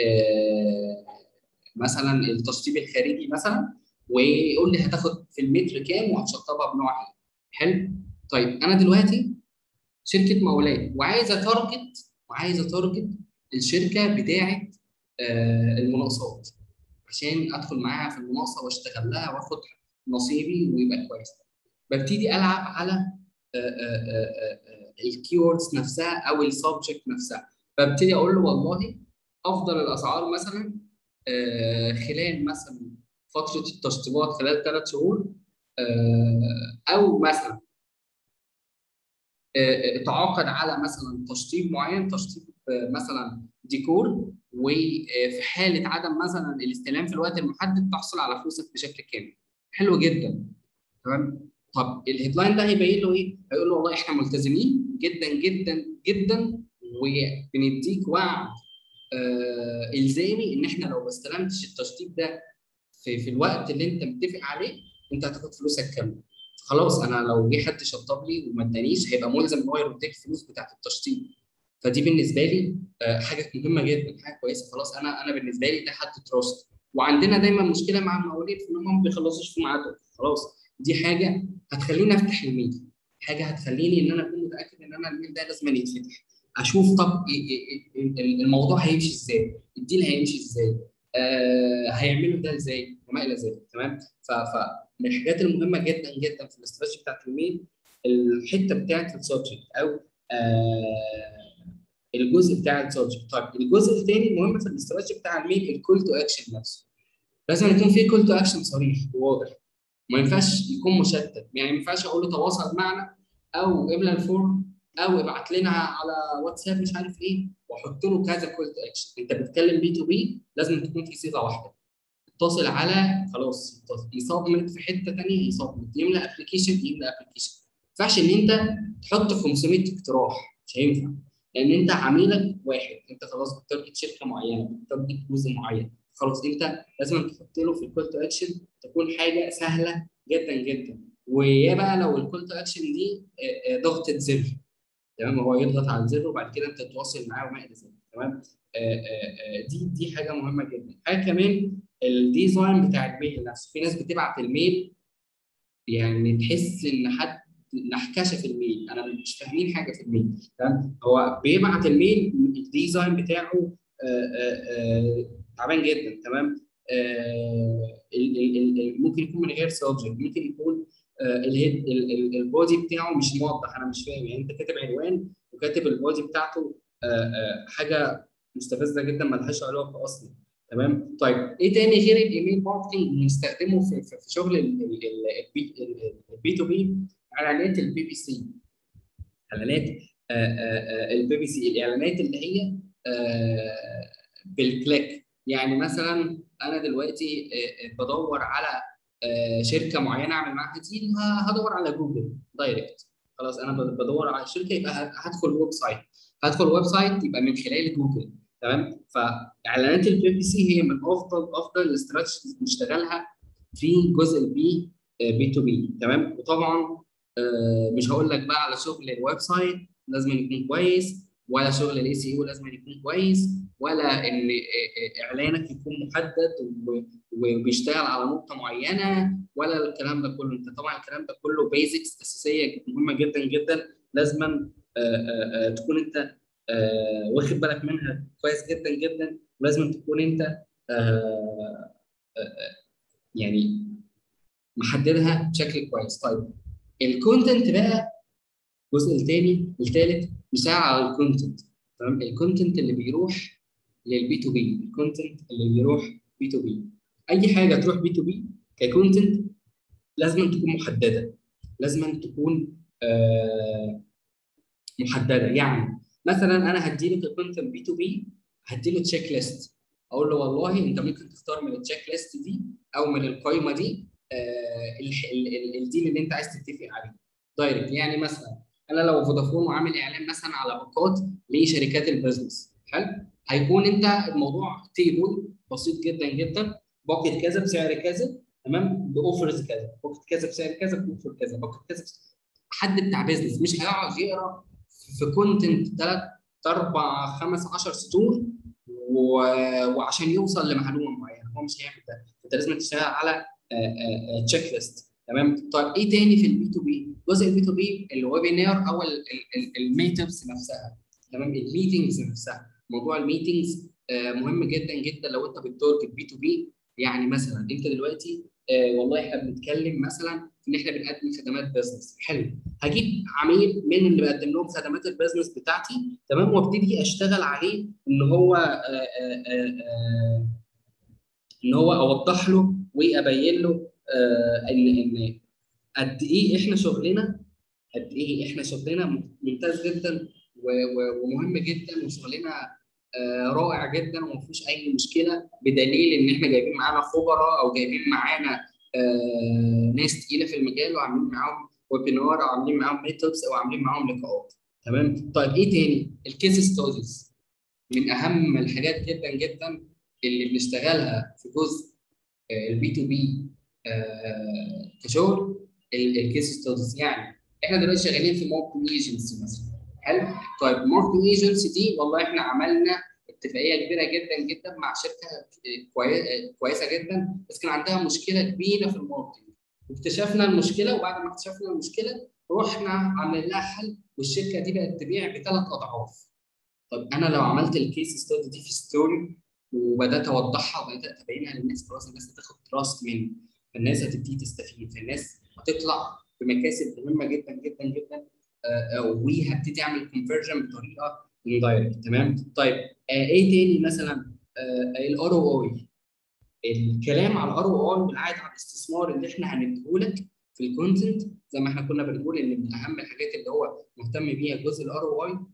Speaker 2: آه مثلا التشطيب الخارجي مثلا ويقول لي هتاخد في المتر كام وهتشطبها بنوع ايه حلو طيب انا دلوقتي شركه مقاولات وعايزه تارجت وعايزه تارجت الشركه بتاعه آه المناقصات عشان ادخل معاها في المناقصه واشتغل لها واخد نصيبي ويبقى كويس ببتدي العب على الكيوردز نفسها او السبجكت نفسها ببتدي اقول له والله افضل الاسعار مثلا خلال مثلا فتره التشطيبات خلال ثلاث شهور او مثلا تعاقد على مثلا تشطيب معين تشطيب مثلا ديكور وفي حاله عدم مثلا الاستلام في الوقت المحدد تحصل على فلوسك بشكل كامل حلو جدا تمام طب الهيدلاين ده هيبين له ايه؟ هيقول له والله احنا ملتزمين جدا جدا جدا وبنديك وعد آه الزامي ان احنا لو ما استلمتش التشطيب ده في, في الوقت اللي انت متفق عليه انت هتاخد فلوسك كامله خلاص انا لو جه حد شطب لي وما ادانيش هيبقى ملزم ان هو يرد لي الفلوس بتاعت التشطيب فدي بالنسبه لي آه حاجه مهمه جدا حاجه كويسه خلاص انا انا بالنسبه لي ده حد تراست وعندنا دايما مشكله مع المقاولين في ان هم ما بيخلصوش في ميعادهم خلاص دي حاجه هتخليني افتح الميل حاجه هتخليني ان انا اكون متاكد ان انا الميل ده لازم يتفتح اشوف طب الموضوع هيمشي ازاي الديل هيمشي ازاي آه هيعملوا ده ازاي وما الى ذلك تمام فمن الحاجات المهمه جدا جدا في الاستراتيجي بتاعت الميل الحته بتاعت السبجكت او آه الجزء بتاع السبجكت طيب الجزء الثاني المهم في الاستراتيجي بتاع الميل الكول تو اكشن نفسه لازم يكون في كول تو اكشن صريح وواضح ما ينفعش يكون مشتت يعني ما ينفعش اقول له تواصل معنا او املى الفورم او ابعت لنا على واتساب مش عارف ايه واحط له كذا كول تو اكشن انت بتتكلم بي تو بي لازم تكون في صيغه واحده اتصل على خلاص يصمت في حته ثانيه يصمت يملى ابلكيشن يملى ابلكيشن ما ينفعش ان انت تحط 500 اقتراح مش هينفع لان انت عميلك واحد انت خلاص بتارجت شركه معينه بتارجت جزء معين خلاص انت لازم تحط له في الكول تو اكشن تكون حاجه سهله جدا جدا ويا بقى لو الكول تو اكشن دي ضغطه زر تمام هو يضغط على الزر وبعد كده انت تتواصل معاه وما الى ذلك تمام دي دي حاجه مهمه جدا حاجه كمان الديزاين بتاع الميل نفسه في ناس بتبعت الميل يعني تحس ان حد نحكشه في الميل انا مش فاهمين حاجه في الميل تمام هو بيبعت الميل الديزاين بتاعه تعبان جدا تمام ممكن يكون من غير سبجكت ممكن يكون الهيد البودي بتاعه مش موضح انا مش فاهم يعني انت كاتب عنوان وكاتب البودي بتاعته حاجه مستفزه جدا ملهاش علاقه اصلا تمام طيب ايه تاني غير الايميل ماركتنج بنستخدمه في, في شغل البي تو بي اعلانات البي بي سي اعلانات البي بي سي الاعلانات اللي هي بالكليك يعني مثلا انا دلوقتي بدور على شركه معينه اعمل معاها ديل هدور على جوجل دايركت خلاص انا بدور على شركه يبقى هدخل ويب سايت هدخل ويب سايت يبقى من خلال جوجل تمام فاعلانات البي بي سي هي من افضل افضل الاستراتيجيز بنشتغلها في جزء البي بي تو بي تمام وطبعا مش هقول لك بقى على شغل الويب سايت لازم يكون كويس ولا شغل الاي سي او لازم يكون كويس ولا ان اعلانك يكون محدد وبيشتغل على نقطه معينه ولا الكلام ده كله انت طبعا الكلام ده كله بيزكس اساسيه مهمه جدا جدا لازم تكون انت واخد بالك منها كويس جدا جدا ولازم تكون انت يعني محددها بشكل كويس طيب الكونتنت بقى الجزء الثاني الثالث بيساعد على الكونتنت تمام الكونتنت اللي بيروح للبي تو بي الكونتنت اللي بيروح بي تو بي اي حاجه تروح بي تو بي ككونتنت لازم تكون محدده لازم تكون آه محدده يعني مثلا انا هدي لك الكونتنت بي تو بي هدي له تشيك ليست اقول له والله انت ممكن تختار من التشيك ليست دي او من القائمه دي آه الديل اللي انت عايز تتفق عليه دايركت يعني مثلا انا لو فودافون وعامل اعلان مثلا على باقات لشركات البيزنس حلو هيكون انت الموضوع تيبل بسيط جدا جدا باقه كذا بسعر كذا تمام باوفرز كذا باقه كذا بسعر كذا باوفر كذا باقه كذا حد بتاع بيزنس مش هيقعد يقرا في كونتنت ثلاث اربع خمس 10 سطور و... وعشان يوصل لمعلومه معينه هو مش هيعمل ده انت لازم تشتغل على تشيك ليست تمام طيب ايه تاني في البي تو بي جزء البي تو بي الويبينار او الميتابس نفسها تمام الميتنجز نفسها موضوع الميتنجز مهم جدا جدا لو انت بتتارجت بي تو بي يعني مثلا انت دلوقتي آه والله احنا بنتكلم مثلا ان احنا بنقدم خدمات بزنس حلو هجيب عميل من اللي بقدم لهم خدمات البزنس بتاعتي تمام وابتدي اشتغل عليه ان هو آآ آآ ان هو اوضح له وابين له ان ان قد ايه احنا شغلنا قد ايه احنا شغلنا ممتاز جدا ومهم جدا وشغلنا رائع جدا وما فيهوش اي مشكله بدليل ان احنا جايبين معانا خبراء او جايبين معانا ناس تقيله في المجال وعاملين معاهم ويبينار او عاملين معاهم ميتابس او عاملين معاهم لقاءات تمام طيب ايه تاني الكيس ستاديز من اهم الحاجات جدا جدا اللي بنشتغلها في جزء البي تو بي كشغل الكيس ستاديز يعني احنا دلوقتي شغالين في ماركتنج ايجنسي مثلا حلو طيب ماركتنج ايجنسي دي والله احنا عملنا اتفاقيه كبيره جدا جدا مع شركه كويسه جدا بس كان عندها مشكله كبيره في الماركتنج واكتشفنا المشكله وبعد ما اكتشفنا المشكله رحنا عملنا لها حل والشركه دي بقت تبيع بثلاث اضعاف طب انا لو عملت الكيس ستادي دي في ستوري وبدات اوضحها وبدات ابينها للناس خلاص الناس هتاخد تراست مني فالناس هتبتدي تستفيد فالناس هتطلع بمكاسب مهمه جدا جدا جدا آه، آه، وهبتدي اعمل كونفرجن بطريقه اندايركت تمام طيب آه، ايه تاني مثلا الار او اي الكلام على الار او اي والعائد على الاستثمار اللي احنا هنديهولك في الكونتنت زي ما احنا كنا بنقول ان من اهم الحاجات اللي هو مهتم بيها جزء الار او اي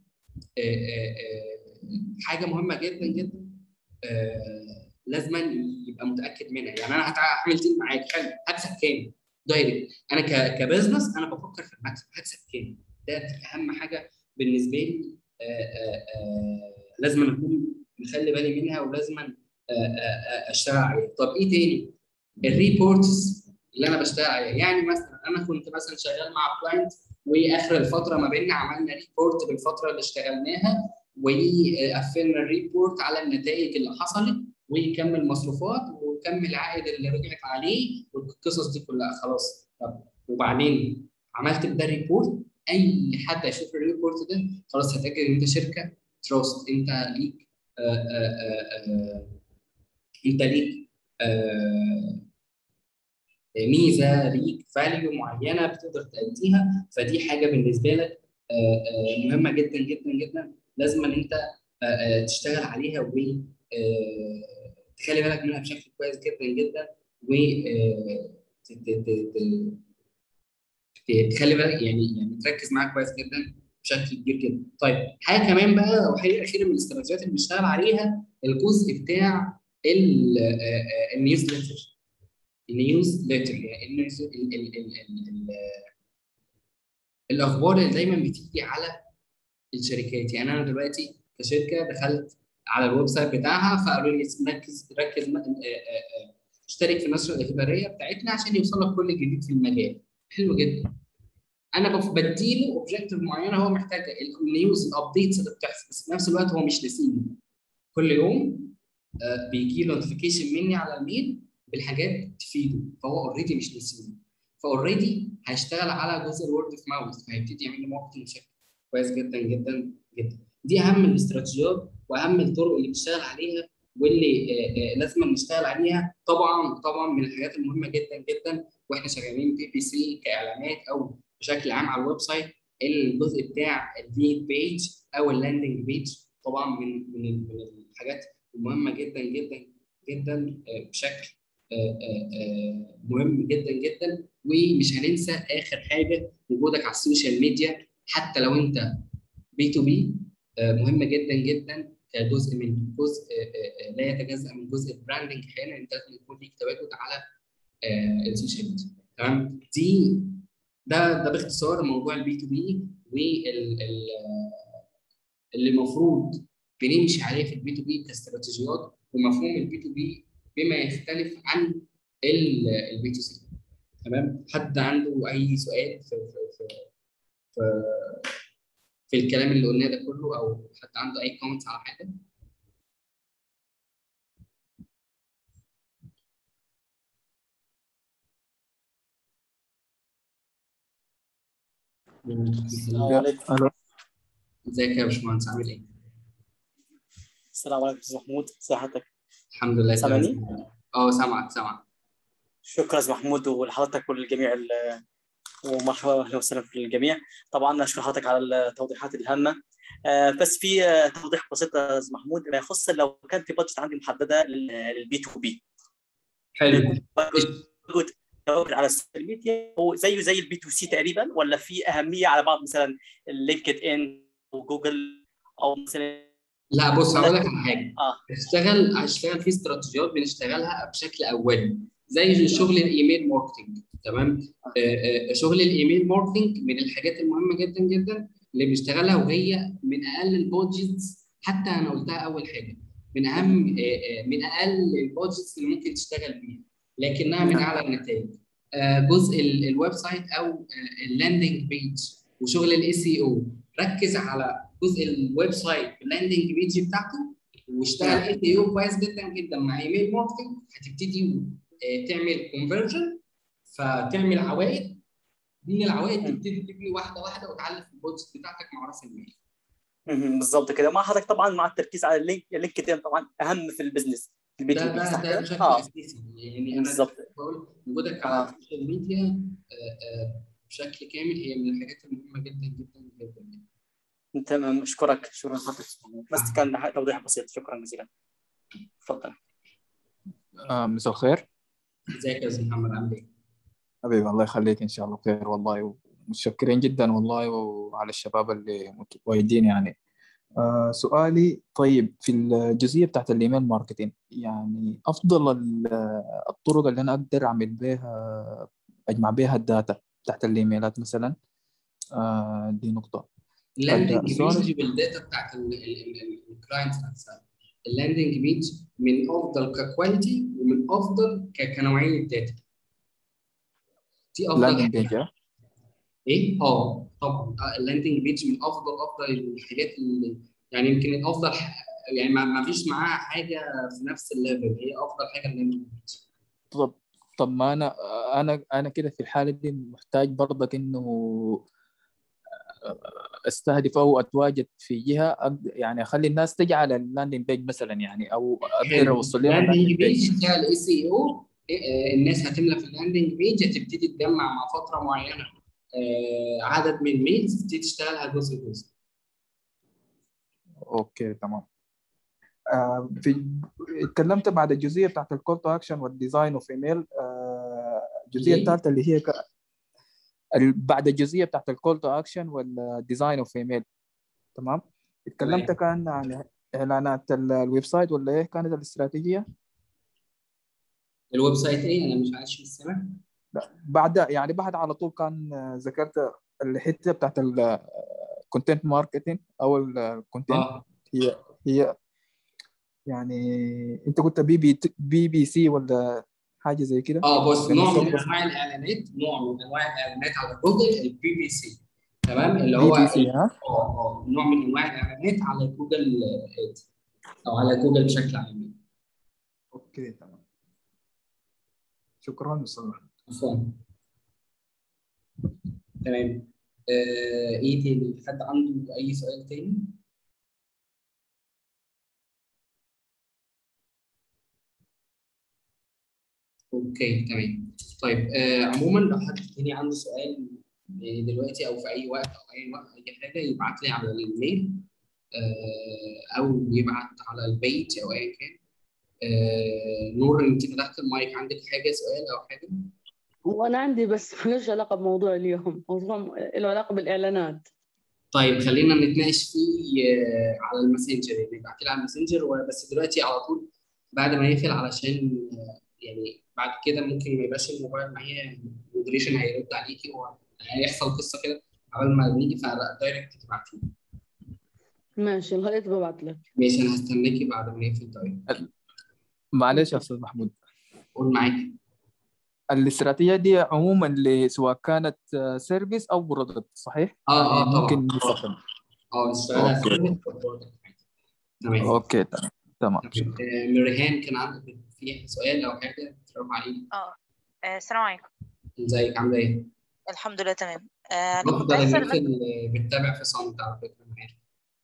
Speaker 2: حاجه مهمه جدا جدا آه، لازم يبقى متاكد منها يعني انا هعمل ديل معاك حلو هكسب كام دايركت انا ك- كبزنس انا بفكر في المكسب هكسب كام ده دي اهم حاجه بالنسبه لي آه، آه، آه، لازم اكون مخلي بالي منها ولازم آه، آه، آه، اشتغل عليها طب ايه تاني الريبورتس اللي انا بشتغل عليها يعني مثلا انا كنت مثلا شغال مع كلاينت واخر الفتره ما بيننا عملنا ريبورت بالفتره اللي اشتغلناها وقفلنا الريبورت على النتائج اللي حصلت وكم المصروفات وكم العائد اللي رجعت عليه والقصص دي كلها خلاص طب وبعدين عملت ده ريبورت اي حد هيشوف الريبورت ده خلاص هتاكد ان انت شركه تراست انت ليك آآ آآ آآ انت ليك آآ ميزه ليك فاليو معينه بتقدر تأديها فدي حاجه بالنسبه لك مهمه جدا جدا جدا لازم ان انت تشتغل عليها و تخلي بالك منها بشكل كويس جدا جدا و تخلي بالك يعني يعني تركز معاها كويس جدا بشكل كبير جدا. طيب حاجه كمان بقى وحاجه اخيره من الاستراتيجيات اللي بنشتغل عليها الجزء بتاع النيوزليتر النيوزليتر يعني النيوز ال ال ال ال ال الاخبار اللي دايما بتيجي على الشركات يعني انا دلوقتي كشركه دخلت على الويب سايت بتاعها فقالوا لي ركز ركز اشترك في النشره الاخباريه بتاعتنا عشان يوصل لك كل جديد في المجال حلو جدا انا بديله اوبجيكتيف معينه هو محتاج النيوز الابديتس اللي بتحصل بس في نفس الوقت هو مش ناسيني كل يوم بيجي له نوتيفيكيشن مني على الميل بالحاجات تفيده فهو اوريدي مش ناسيني فاوريدي هيشتغل على جزء الورد اوف ماوث فهيبتدي يعمل لي ماركتنج بشكل كويس جدا جدا جدا دي اهم الاستراتيجيات واهم الطرق اللي بنشتغل عليها واللي لازم نشتغل عليها طبعا طبعا من الحاجات المهمه جدا جدا واحنا شغالين بي بي سي كاعلانات او بشكل عام على الويب سايت الجزء بتاع الليد بيج او اللاندنج بيج طبعا من من من الحاجات المهمه جدا جدا جدا بشكل مهم جدا جدا ومش هننسى اخر حاجه وجودك على السوشيال ميديا حتى لو انت بي تو بي مهمه جدا جدا كجزء من جزء لا يتجزا من جزء البراندنج احيانا انت لازم يكون ليك تواجد على السوشيال ميديا تمام دي ده ده باختصار موضوع البي تو بي وال اللي المفروض بنمشي عليه في البي تو بي كاستراتيجيات ومفهوم البي تو بي بما يختلف عن البي تو سي تمام حد عنده اي سؤال في في في, في في الكلام اللي قلناه ده كله او حد عنده اي كومنتس على حاجه
Speaker 4: السلام عليكم
Speaker 5: الو
Speaker 2: ازيك يا باشمهندس عامل ايه؟
Speaker 4: السلام عليكم استاذ محمود ازي حضرتك
Speaker 2: الحمد لله
Speaker 4: سامعني؟
Speaker 2: تمام. اه سامعك سامعك
Speaker 4: شكرا استاذ محمود ولحضرتك وللجميع ال- ومرحبا اهلا وسهلا بالجميع طبعا اشكر حضرتك على التوضيحات الهامه آه، بس في آه، توضيح بسيط يا استاذ محمود ما يخص لو كان في بادجت عندي محدده للبي تو بي
Speaker 2: حلو
Speaker 4: تواجد على السوشيال ميديا هو زيه زي البي تو سي تقريبا ولا في اهميه على بعض مثلا اللينكد ان وجوجل او مثلا
Speaker 2: لا بص هقول لك على حاجه
Speaker 4: اه
Speaker 2: هشتغل هشتغل في استراتيجيات بنشتغلها بشكل اولي زي شغل الايميل ماركتنج تمام آه، آه، شغل الايميل ماركتنج من الحاجات المهمه جدا جدا اللي بنشتغلها وهي من اقل البادجتس حتى انا قلتها اول حاجه من اهم آه، آه، من اقل البادجتس اللي ممكن تشتغل بيها لكنها من اعلى النتائج آه، جزء ال- الويب سايت او آه، اللاندنج بيج وشغل الاي سي او ركز على جزء الويب سايت اللاندنج بيج بتاعته واشتغل اي سي او كويس جدا جدا مع ايميل ماركتنج هتبتدي آه، تعمل كونفرجن فتعمل عوائد من العوائد تبتدي تبني واحده واحده وتعلي في البودجت بتاعتك مع راس المال
Speaker 4: مهم، بالظبط كده مع حضرتك طبعا مع التركيز على اللينك اللينكد ان طبعا اهم في البيزنس البي
Speaker 2: ده
Speaker 4: تو بي
Speaker 2: ده
Speaker 4: صح
Speaker 2: ده
Speaker 4: كده؟
Speaker 2: بشكل
Speaker 4: اه
Speaker 2: اساسي يعني انا
Speaker 4: بالظبط
Speaker 2: بقول وجودك على السوشيال ميديا آه، آه، بشكل كامل هي من الحاجات المهمه جدا جدا جدا يعني.
Speaker 4: تمام اشكرك شكرا لحضرتك بس كان توضيح بسيط شكرا جزيلا تفضل
Speaker 1: آه مساء الخير
Speaker 2: ازيك يا استاذ محمد عامل ايه؟
Speaker 1: حبيبي الله يخليك ان شاء الله بخير والله ومتشكرين جدا والله وعلى الشباب اللي متواجدين يعني آه سؤالي طيب في الجزئيه بتاعت الايميل ماركتينج يعني افضل ال- الطرق اللي انا اقدر اعمل بها اجمع بها الداتا بتاعت الايميلات مثلا آه دي نقطه
Speaker 2: اللاندنج
Speaker 1: السؤال-
Speaker 2: بيج بالداتا بتاعت الكلاينت نفسها اللاندنج بيج من افضل ككواليتي ومن افضل ك- كنوعيه داتا دي افضل
Speaker 1: لاندنج
Speaker 2: حاجة.
Speaker 1: بيج آه؟
Speaker 2: ايه اه طبعا آه، اللاندنج بيج من افضل افضل الحاجات اللي يعني يمكن الافضل ح- يعني ما ما فيش معاها حاجه في نفس الليفل هي افضل حاجه اللاندنج بيج
Speaker 1: طب طب ما انا انا انا كده في الحاله دي محتاج برضك انه استهدف او اتواجد في جهه أقد- يعني اخلي الناس تجي على اللاندنج بيج مثلا يعني او اقدر اوصل لهم
Speaker 2: اللاندنج
Speaker 1: اللاندنج بيج
Speaker 2: بيج بتاع الاي سي او الناس هتملى في اللاندنج بيج هتبتدي تجمع مع فتره معينه آه، عدد من الميلز تبتدي تشتغلها جزء جزء
Speaker 1: اوكي تمام آه في اتكلمت بعد الجزئيه بتاعت الكول تو اكشن والديزاين اوف ايميل الجزئيه
Speaker 2: ليه؟
Speaker 1: الثالثه اللي هي ك... ال- بعد الجزئيه بتاعت الكول تو اكشن والديزاين اوف ايميل تمام اتكلمت كان عن اعلانات ال- الويب سايت ولا ايه كانت الاستراتيجيه
Speaker 2: الويب سايت ايه انا مش عارف السنه
Speaker 1: بعد يعني بعد على طول كان آه، ذكرت الحته بتاعت الكونتنت ماركتنج او الكونتنت
Speaker 2: اه
Speaker 1: هي هي يعني انت قلت بي بي بي بي سي ولا حاجه زي كده
Speaker 2: اه بص
Speaker 1: لما
Speaker 2: نوع من
Speaker 1: تخلص-
Speaker 2: انواع الاعلانات نوع من انواع الاعلانات على جوجل البي بي سي تمام اللي
Speaker 1: بي
Speaker 2: هو
Speaker 1: بي سي ها
Speaker 2: اه اه نوع من انواع الاعلانات على جوجل اد او على جوجل بشكل عام
Speaker 1: اوكي تمام شكرا بصراحه
Speaker 2: مفهوم تمام آه ايه تاني حد عنده اي سؤال تاني اوكي تمام طيب آه عموما لو حد تاني عنده سؤال يعني دلوقتي او في اي وقت او اي وقت اي حاجه يبعت لي على الايميل آه او يبعت على البيج او ايا كان آه نور انت فتحت المايك عندك حاجه سؤال او حاجه
Speaker 3: وانا عندي بس ملوش علاقه بموضوع اليوم موضوع له علاقه بالاعلانات
Speaker 2: طيب خلينا نتناقش فيه آه، على الماسنجر يعني ابعتي لي على الماسنجر وبس دلوقتي على طول بعد ما يقفل علشان آه، يعني بعد كده ممكن ما يبقاش الموبايل معايا المودريشن هيرد عليكي وهيحصل قصه كده قبل ما نيجي فلا دايركت تبعتي لي
Speaker 3: ماشي لغايه ببعت لك
Speaker 2: ماشي انا هستناكي بعد ما يقفل دايركت
Speaker 1: معلش يا استاذ محمود
Speaker 2: قول معاكي
Speaker 1: الاستراتيجيه دي عموما ل- سواء كانت سيرفيس او برودكت صحيح؟
Speaker 2: اه اه طبعا
Speaker 1: ممكن
Speaker 2: اه
Speaker 1: نستخدم
Speaker 2: اه اشتغلها
Speaker 1: أوكي.
Speaker 2: سيرفيس وبرودكت. تمام
Speaker 1: اوكي تمام تمام
Speaker 2: تمام. آه، مريهان كان عندك في سؤال او حاجه ترفع ايدك
Speaker 5: اه آه، السلام عليكم
Speaker 2: ازيك عامله ايه؟
Speaker 5: الحمد لله تمام آه، انا كنت
Speaker 2: افضل
Speaker 5: عايزه
Speaker 2: الناس
Speaker 5: أسأل-
Speaker 2: اللي بتتابع في صمت على فكره أنا عارف.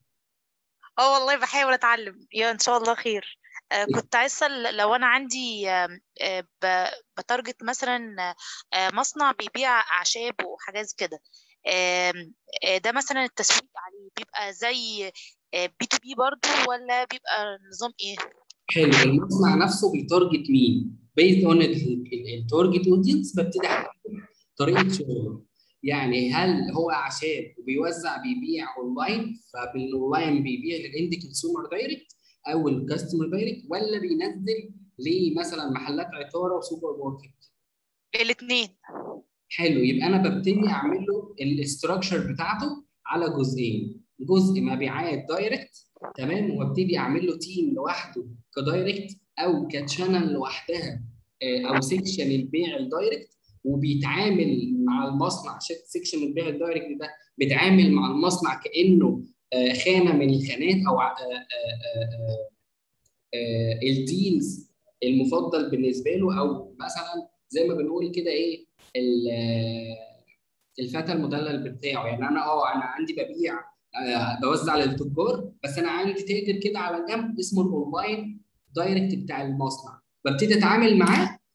Speaker 5: اه والله بحاول اتعلم يا ان شاء الله خير آه، كنت عايزه أسأل لو انا عندي آم، آه، ب- بتارجت مثلا آه، مصنع بيبيع اعشاب وحاجات كده آم، آه، ده مثلا التسويق عليه بيبقى زي بي تو بي برضو ولا بيبقى نظام ايه
Speaker 2: حلو المصنع نفسه بيتارجت مين؟ بيزد اون التارجت اودينس ببتدي احدد طريقه شغله يعني هل هو اعشاب وبيوزع بيبيع اونلاين فبالاونلاين بيبيع للاند كونسيومر دايركت او الكاستمر دايركت ولا بينزل لمثلا محلات عطاره وسوبر ماركت
Speaker 5: الاثنين
Speaker 2: حلو يبقى انا ببتدي اعمل له الاستراكشر بتاعته على جزئين جزء مبيعات دايركت تمام وابتدي اعمل له تيم لوحده كدايركت او كتشانل لوحدها آه، او سيكشن البيع الدايركت وبيتعامل مع المصنع سيكشن البيع الدايركت ده بيتعامل مع المصنع كانه آه، خانه من الخانات او ع- آه، آه، آه، آه، الديلز المفضل بالنسبه له او مثلا زي ما بنقول كده ايه ال- الفتى المدلل بتاعه يعني انا اه انا عندي ببيع آه، بوزع للتجار بس انا عندي تاجر كده على جنب اسمه الاونلاين دايركت بتاع المصنع ببتدي اتعامل معاه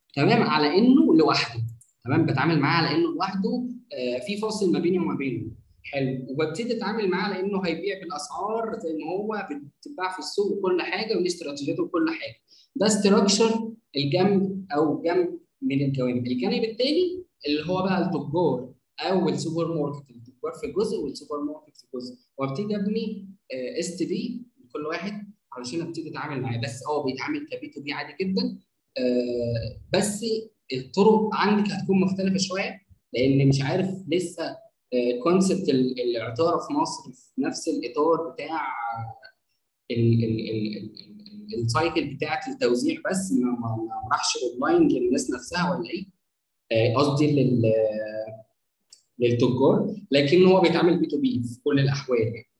Speaker 2: تمام على انه لوحده تمام بتعامل معاه على انه لوحده آه، في فاصل ما بيني وما بينه حلو وببتدي اتعامل معاه على انه هيبيع بالاسعار زي ما هو بتتباع في السوق وكل حاجه وليه استراتيجيته وكل حاجه ده استراكشر الجنب او جنب من الجوانب الجانب الثاني اللي هو بقى التجار او السوبر ماركت التجار في جزء والسوبر ماركت في جزء وابتدي ابني اس تي بي لكل واحد علشان ابتدي اتعامل معاه بس هو بيتعامل كبي تو بي عادي جدا آه، بس الطرق عندك هتكون مختلفه شويه لان مش عارف لسه كونسبت العطاره في مصر في نفس الاطار بتاع السايكل بتاعت التوزيع بس ما ما ما راحش اونلاين للناس نفسها ولا ايه؟ آه، قصدي لل للتجار لكن هو بيتعامل بي تو بي في كل الاحوال يعني.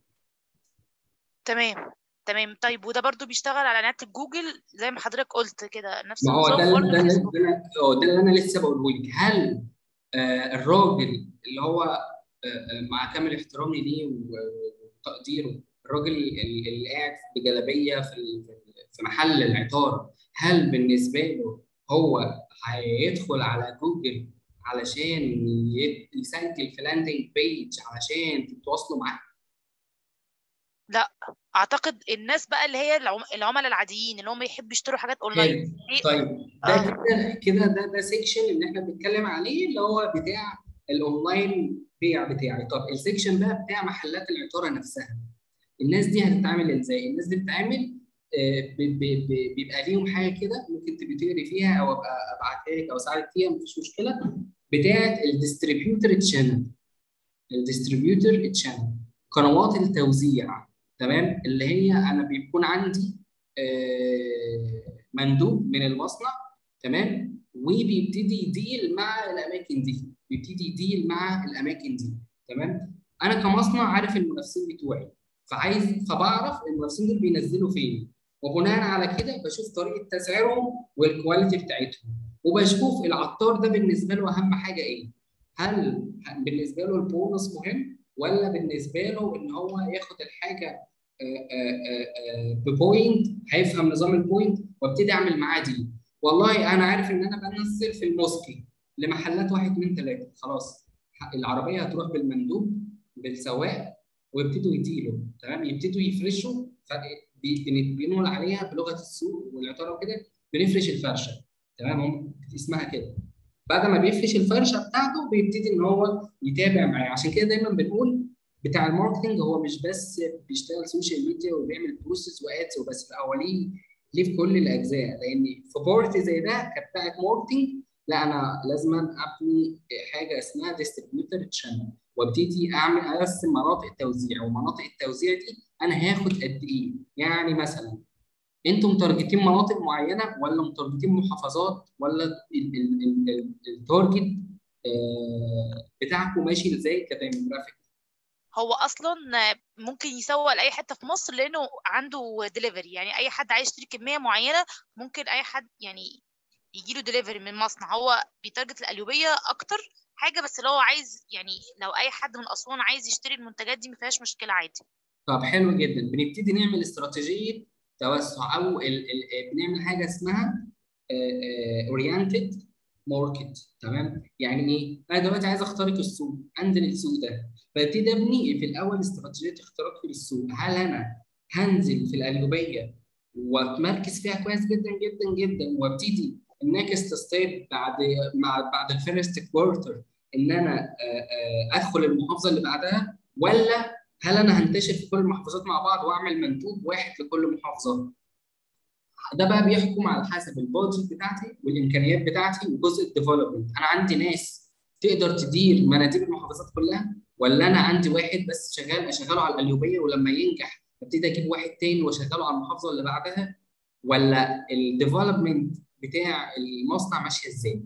Speaker 5: تمام تمام طيب وده برضو بيشتغل على اعلانات جوجل زي ما حضرتك قلت كده نفس
Speaker 2: ما هو ده
Speaker 5: النظام
Speaker 2: اللي-
Speaker 5: برضه
Speaker 2: ده اللي-
Speaker 5: فيسبوك
Speaker 2: ده اللي- اه ده اللي انا لسه بقوله لك هل آه، الراجل اللي هو آه، آه، مع كامل احترامي ليه و- وتقديره الراجل اللي اللي قاعد بجلابيه في ال- في محل العطاره هل بالنسبه له هو هيدخل على جوجل علشان ي- يسجل في لاندنج بيج علشان تتواصلوا معاه؟
Speaker 5: لا اعتقد الناس بقى اللي هي العم... العملاء العاديين اللي هم يحبوا يشتروا حاجات اونلاين
Speaker 2: حلو.
Speaker 5: دي-
Speaker 2: طيب ده
Speaker 5: آه.
Speaker 2: كده كده ده ده سيكشن اللي احنا بنتكلم عليه اللي هو بتاع الاونلاين بيع بتاعي طب السيكشن بقى بتاع محلات العطاره نفسها الناس دي هتتعامل ازاي؟ الناس دي بتتعامل آه، ب- ب- ب- بيبقى ليهم حاجه كده ممكن تبقي تقري فيها او ابقى ابعتها لك او اساعدك فيها مفيش مشكله بتاعه الديستريبيوتر تشانل الديستريبيوتر تشانل قنوات التوزيع تمام اللي هي انا بيكون عندي آه، مندوب من المصنع تمام وبيبتدي يديل مع الاماكن دي بيبتدي يديل مع الاماكن دي تمام انا كمصنع عارف المنافسين بتوعي فعايز فبعرف المنافسين دول بينزلوا فين وبناء على كده بشوف طريقه تسعيرهم والكواليتي بتاعتهم وبشوف العطار ده بالنسبه له اهم حاجه ايه هل بالنسبه له البونص مهم ولا بالنسبه له ان هو ياخد الحاجه آه، آه، آه، ببوينت هيفهم نظام البوينت وابتدي اعمل معاه دي والله انا عارف ان انا بنزل في الموسكي لمحلات واحد اثنين ثلاثه خلاص العربيه هتروح بالمندوب بالسواق ويبتدوا يديلوا تمام يبتدوا يفرشوا ف- بي- بن- بنقول عليها بلغه السوق والعطاره وكده بنفرش الفرشه تمام هم اسمها كده بعد ما بيفرش الفرشه بتاعته بيبتدي ان هو يتابع معاه عشان كده دايما بنقول بتاع الماركتنج هو مش بس بيشتغل سوشيال ميديا وبيعمل بروسيس وادز وبس لا هو ليه ليه في كل الاجزاء لان في بارت زي ده كبتاعه ماركتنج لا انا لازم ابني حاجه اسمها ديستريبيوتر تشانل وابتدي اعمل ارسم مناطق التوزيع ومناطق التوزيع دي انا هاخد قد ايه يعني مثلا انتم متارجتين مناطق معينه ولا متارجتين محافظات ولا ال- ال- ال- ال- التارجت آه، بتاعكم ماشي ازاي كديموغرافيك
Speaker 5: هو اصلا ممكن يسوق لاي حته في مصر لانه عنده ديليفري يعني اي حد عايز يشتري كميه معينه ممكن اي حد يعني يجي له ديليفري من مصنع هو بيتارجت القليوبيه اكتر حاجه بس لو هو عايز يعني لو اي حد من اسوان عايز يشتري المنتجات دي ما فيهاش مشكله عادي
Speaker 2: طب حلو جدا بنبتدي نعمل استراتيجيه توسع او ال ال بنعمل حاجه اسمها اورينتد ماركت تمام يعني ايه انا دلوقتي عايز اخترق السوق انزل السوق ده فابتدي ابني في الاول استراتيجيه اختراق في السوق هل انا هنزل في القليوبيه واتمركز فيها كويس جدا جدا جدا وابتدي النكست ستيب بعد مع بعد الفيرست كوارتر ان انا آه، آه، ادخل المحافظه اللي بعدها ولا هل انا هنتشر في كل المحافظات مع بعض واعمل مندوب واحد لكل محافظه ده بقى بيحكم على حسب البادجت بتاعتي والامكانيات بتاعتي وجزء الديفلوبمنت انا عندي ناس تقدر تدير مناديب المحافظات كلها ولا انا عندي واحد بس شغال اشغله على القليوبيه ولما ينجح ابتدي اجيب واحد تاني واشغله على المحافظه اللي بعدها ولا الديفلوبمنت بتاع المصنع ماشيه ازاي؟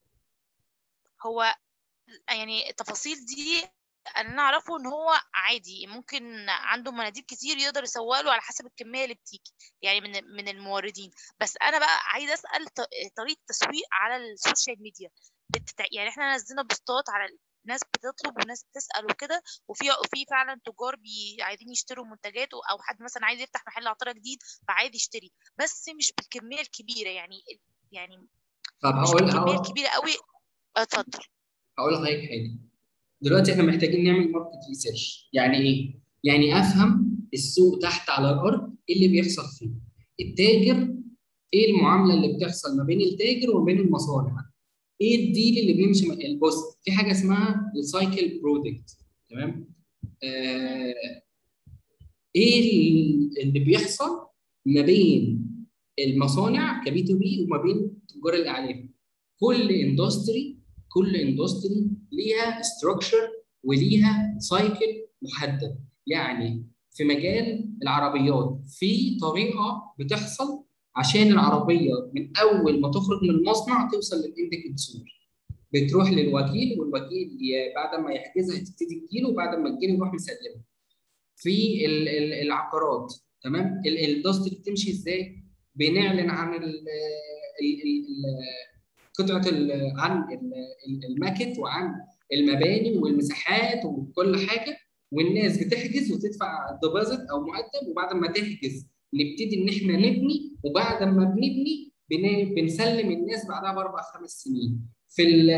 Speaker 5: هو يعني التفاصيل دي اللي انا اعرفه ان هو عادي ممكن عنده مناديب كتير يقدر يسوق له على حسب الكميه اللي بتيجي يعني من من الموردين بس انا بقى عايزه اسال ط- طريقه تسويق على السوشيال ميديا بتتع... يعني احنا نزلنا بوستات على ناس بتطلب وناس بتسال وكده وفي وفي فعلا تجار بي... عايزين يشتروا منتجات او حد مثلا عايز يفتح محل عطاره جديد فعايز يشتري بس مش بالكميه الكبيره يعني يعني
Speaker 2: طب
Speaker 5: مش
Speaker 2: هقول
Speaker 5: بالكميه
Speaker 2: هقول
Speaker 5: الكبيره قوي آه، اتفضل
Speaker 2: هقول لحضرتك حاجه دلوقتي احنا محتاجين نعمل ماركت ريسيرش يعني ايه؟ يعني افهم السوق تحت على الارض ايه اللي بيحصل فيه التاجر ايه المعامله اللي بتحصل ما بين التاجر وما بين المصانع ايه الديل اللي بيمشي مع- البص في حاجه اسمها السايكل برودكت تمام آه ايه ال- اللي بيحصل ما بين المصانع كبي تو بي وما بين تجار الاعلاف كل اندستري كل اندستري ليها ستراكشر وليها سايكل محدد يعني في مجال العربيات في طريقه بتحصل عشان العربيه من اول ما تخرج من المصنع توصل للاند كونسيومر بتروح للوكيل والوكيل ي- بعد ما يحجزها تبتدي تجيله وبعد ما تجيله يروح مسلمها في ال- ال- العقارات تمام ال- الاندستري بتمشي ازاي بنعلن عن ال ال- ال- ال- قطعه ال- عن ال- ال- الماكت وعن المباني والمساحات وكل حاجه والناس بتحجز وتدفع ديبوزيت او مقدم وبعد ما تحجز نبتدي ان احنا نبني وبعد ما بنبني بن- بنسلم الناس بعدها باربع خمس سنين في ال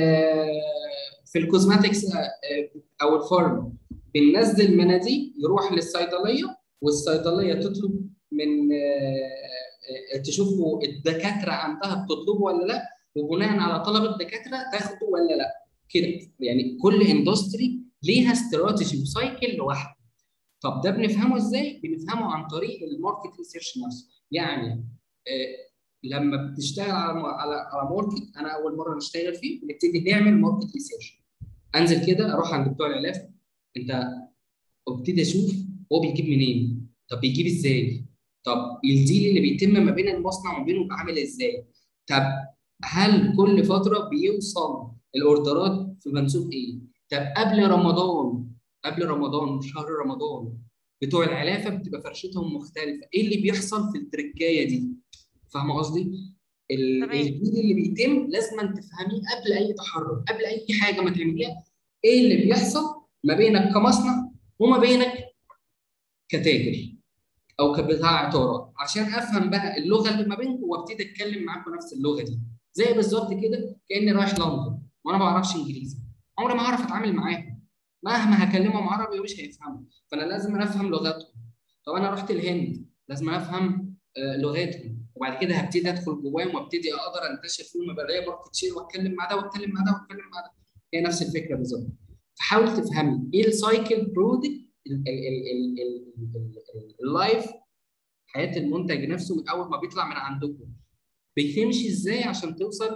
Speaker 2: في الكوزماتكس او الفارم بننزل مناديل يروح للصيدليه والصيدليه تطلب من آه، آه، تشوفوا الدكاتره عندها بتطلبه ولا لا وبناء على طلب الدكاتره تاخده ولا لا كده يعني كل اندستري ليها استراتيجي وسايكل لوحده طب ده بنفهمه ازاي؟ بنفهمه عن طريق الماركت ريسيرش نفسه يعني آه، لما بتشتغل على على على ماركت انا اول مره نشتغل فيه بنبتدي نعمل ماركت ريسيرش انزل كده اروح عند بتوع الالاف انت وابتدي اشوف هو بيجيب منين طب بيجيب ازاي طب الديل اللي بيتم ما بين المصنع وما بينه عامل ازاي طب هل كل فتره بيوصل الاوردرات في منسوب ايه طب قبل رمضان قبل رمضان شهر رمضان بتوع العلافه بتبقى فرشتهم مختلفه ايه اللي بيحصل في التركايه دي فاهمه قصدي ال-
Speaker 5: تمام.
Speaker 2: الجيل اللي بيتم لازم تفهميه قبل اي تحرك قبل اي حاجه ما تعمليها ايه اللي بيحصل ما بينك كمصنع وما بينك كتاجر او كبتاع عطاره عشان افهم بقى اللغه اللي ما بينكم وابتدي اتكلم معاكم نفس اللغه دي زي بالظبط كده كاني رايح لندن وانا ما بعرفش انجليزي عمري ما هعرف اتعامل معاهم مهما هكلمهم عربي مش هيفهموا فانا لازم أنا افهم لغتهم طب انا رحت الهند لازم افهم آه، لغتهم وبعد كده هبتدي ادخل جواهم وابتدي اقدر انتشر فيهم يبقى ليا ماركت شير واتكلم مع ده واتكلم مع ده واتكلم مع ده هي نفس الفكره بالظبط فحاول تفهمي ايه السايكل برودكت اللايف حياه المنتج نفسه من اول ما بيطلع من عندكم بتمشي ازاي عشان توصل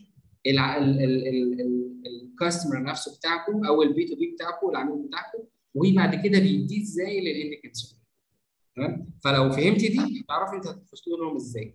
Speaker 2: للكاستمر نفسه بتاعكم او البي تو بي بتاعكم العميل بتاعكم وبعد كده بيديه ازاي للاند كونسيومر تمام فلو فهمتي دي هتعرفي انت هتخشوا لهم ازاي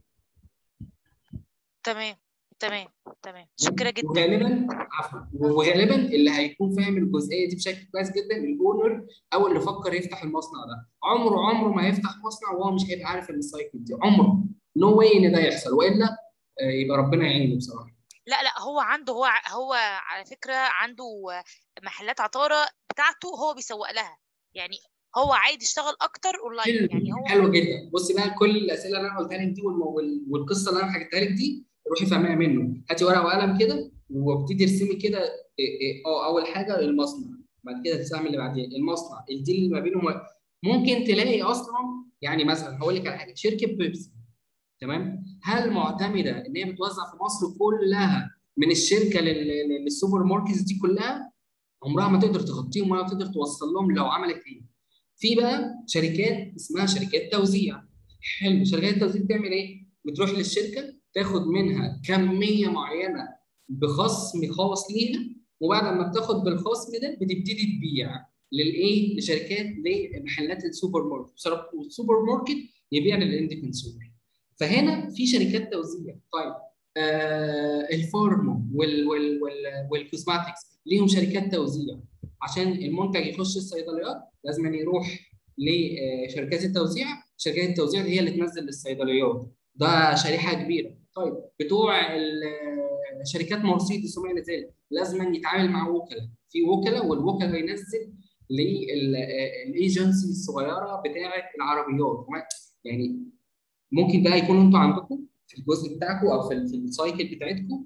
Speaker 5: تمام تمام تمام شكرا جدا
Speaker 2: وغالبا عفوا وغالبا اللي هيكون فاهم الجزئيه دي بشكل كويس جدا الاونر او اللي فكر يفتح المصنع ده عمره عمره ما هيفتح مصنع وهو مش هيبقى عارف السايكل دي عمره نو no واي ان ده يحصل والا آه، يبقى ربنا يعينه بصراحه
Speaker 5: لا لا هو عنده هو ع- هو على فكرة عنده محلات عطارة بتاعته هو بيسوق لها يعني هو عايز يشتغل اكتر اونلاين
Speaker 2: حلو
Speaker 5: يعني هو
Speaker 2: حلو جدا بصي بقى كل الاسئله اللي انا قلتها لك دي والم- وال- والقصه اللي انا حكيتها لك دي روحي فهميها منه هاتي ورقه وقلم كده وابتدي ارسمي كده إيه إيه اه اول حاجه المصنع بعد كده تسمي اللي بعدين المصنع الديل اللي ما بينهم ممكن تلاقي اصلا يعني مثلا هقول لك على حاجه شركه بيبسي تمام هل معتمده ان هي بتوزع في مصر كلها من الشركه لل- لل- للسوبر ماركتس دي كلها عمرها ما تقدر تغطيهم ولا تقدر توصل لهم لو عملت ايه في بقى شركات اسمها شركات توزيع حلو شركات التوزيع بتعمل ايه بتروح للشركه تاخد منها كميه معينه بخصم خاص ليها وبعد ما بتاخد بالخصم ده بتبتدي تبيع للايه لشركات لمحلات السوبر ماركت بصراحة والسوبر ماركت يبيع للاند كونسيومر فهنا في شركات توزيع طيب آه الفارما وال وال وال والكوزماتكس ليهم شركات توزيع عشان المنتج يخش الصيدليات لازم يروح لشركات التوزيع شركات التوزيع هي اللي تنزل للصيدليات ده شريحه كبيره طيب بتوع ال- شركات مرسيدس وما الى ذلك لازم يتعامل مع وكلاء في وكلاء والوكلاء ينزل للايجنسي الصغيره بتاعه العربيات وما- يعني ممكن بقى يكون انتوا عندكم في الجزء بتاعكم او في ال- في السايكل بتاعتكم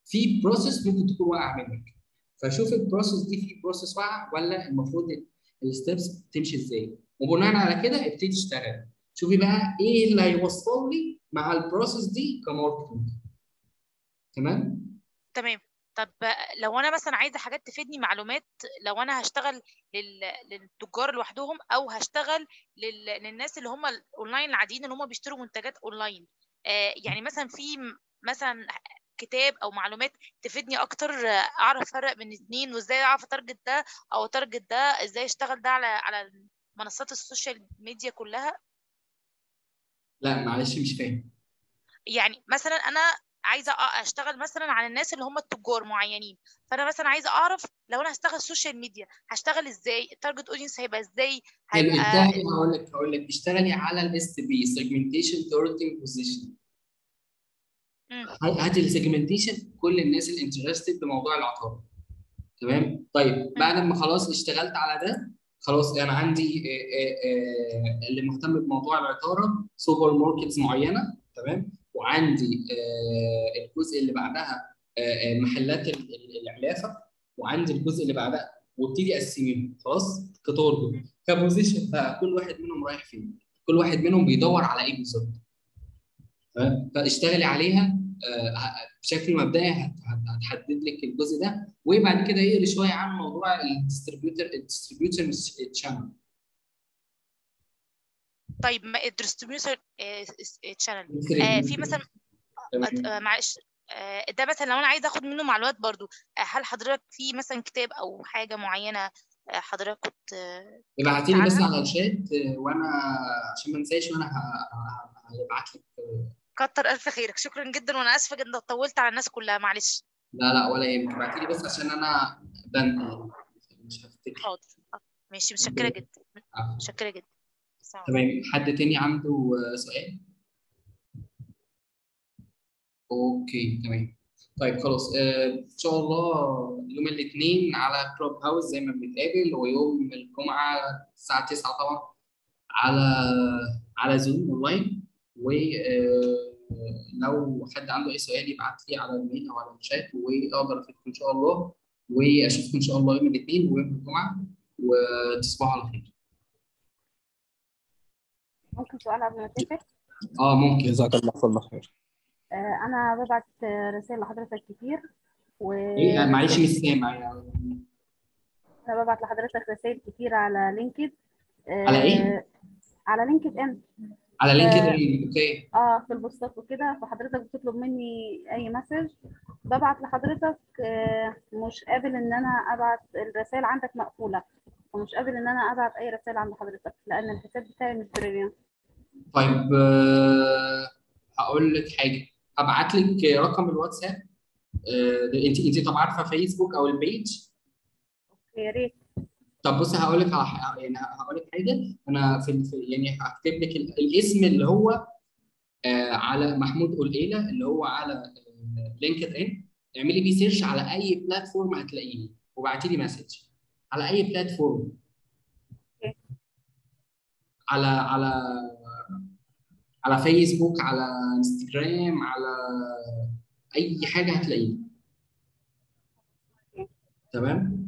Speaker 2: في بروسيس ممكن تكون واقعه منك فشوف البروسيس دي في بروسيس واقعه ولا المفروض الستبس تمشي ازاي وبناء على كده ابتدي اشتغل شوفي بقى ايه اللي هيوصل لي مع البروسيس دي كماركتنج تمام
Speaker 5: تمام طب لو انا مثلا عايزه حاجات تفيدني معلومات لو انا هشتغل لل... للتجار لوحدهم او هشتغل لل... للناس اللي هم الاونلاين العاديين اللي هم بيشتروا منتجات اونلاين آه يعني مثلا في م- مثلا كتاب او معلومات تفيدني اكتر آه، اعرف افرق بين الاثنين وازاي اعرف اتارجت ده او اتارجت ده ازاي اشتغل ده على على منصات السوشيال ميديا كلها
Speaker 2: لا معلش مش فاهم
Speaker 5: يعني مثلا انا عايزه أ- اشتغل مثلا على الناس اللي هم التجار معينين فانا مثلا عايزه اعرف لو انا هشتغل سوشيال ميديا هشتغل ازاي التارجت اودينس هيبقى ازاي
Speaker 2: طيب
Speaker 5: هيبقى
Speaker 2: اشتغلي هقول لك هقول لك اشتغلي على الاس بي سيجمنتيشن تارجتنج بوزيشن
Speaker 5: مم.
Speaker 2: هاتي السيجمنتيشن كل الناس اللي انترستد بموضوع العقار تمام طيب بعد ما خلاص اشتغلت على ده خلاص انا عندي آه، آه، آه، اللي مهتم بموضوع العطاره سوبر ماركتس معينه تمام وعندي آه، الجزء اللي بعدها آه، آه، محلات ال- ال- العلافه وعندي الجزء اللي بعدها وابتدي اقسمهم خلاص كتارجت كبوزيشن بقى كل واحد منهم رايح فين كل واحد منهم بيدور على ايه بالظبط تمام؟ فاشتغلي عليها آه، ه- بشكل مبدئي هت- هت- هتحدد لك الجزء ده وبعد كده يقري شويه عن موضوع الديستريبيوتر الديستريبيوتر شانل
Speaker 5: طيب ما الديستريبيوشن تشانل في مثلا أت- آه، معلش آه، ده مثلا لو انا عايزه اخد منه معلومات برضو آه، هل حضرتك في مثلا كتاب او حاجه معينه آه، حضرتك كنت آه،
Speaker 2: ابعتي لي بس
Speaker 5: عنها؟
Speaker 2: على الشات آه، وانا عشان ما انساش وانا هبعت لك
Speaker 5: كتر الف خيرك شكرا جدا وانا اسفه جدا طولت على الناس كلها معلش
Speaker 2: لا لا ولا يهمك ابعتي لي بس عشان انا بنسى مش هفتكر
Speaker 5: حاضر ماشي متشكره جدا
Speaker 2: عفوا.
Speaker 5: متشكره جدا السلام
Speaker 2: تمام حد تاني عنده آه، سؤال اوكي تمام طيب خلاص آه، ان شاء الله يوم الاثنين على كلوب هاوس زي ما بنتقابل ويوم الجمعه الساعه 9 طبعا على على زوم اونلاين ولو حد عنده اي سؤال يبعت لي على الميل او على الشات واقدر افيدكم ان شاء الله واشوفكم ان شاء الله يوم الاثنين ويوم الجمعه وتصبحوا على خير
Speaker 6: ممكن سؤال قبل ما تقفل
Speaker 2: اه ممكن
Speaker 1: جزاك الله كل خير
Speaker 6: آه، أنا ببعت آه، رسائل لحضرتك كتير و
Speaker 2: ايه معلش مش سامع يعني
Speaker 6: أنا ببعت لحضرتك رسائل كتير على لينكد آه،
Speaker 2: على إيه؟
Speaker 6: على لينكد إن
Speaker 2: على لينكد
Speaker 6: آه.
Speaker 2: ان اوكي
Speaker 6: اه في البوستات وكده فحضرتك بتطلب مني أي مسج ببعت لحضرتك آه، مش قابل إن أنا أبعت الرسائل عندك مقفولة ومش قابل إن أنا أبعت أي رسائل عند حضرتك لأن الحساب بتاعي مش بريميوم
Speaker 2: طيب آه، هقول لك حاجه هبعت لك رقم الواتساب آه، انت انت طبعا عارفه فيسبوك او البيج
Speaker 6: يا ريت
Speaker 2: طب بصي هقول لك على ح- يعني هقول لك حاجه انا في في- يعني هكتب لك ال- الاسم اللي هو آه، على محمود قليله اللي هو على لينكد ان اعملي بيه سيرش على اي بلاتفورم هتلاقيه وابعتي لي مسج على اي بلاتفورم
Speaker 6: أوكي.
Speaker 2: على على على فيسبوك على انستجرام على اي حاجه هتلاقيه تمام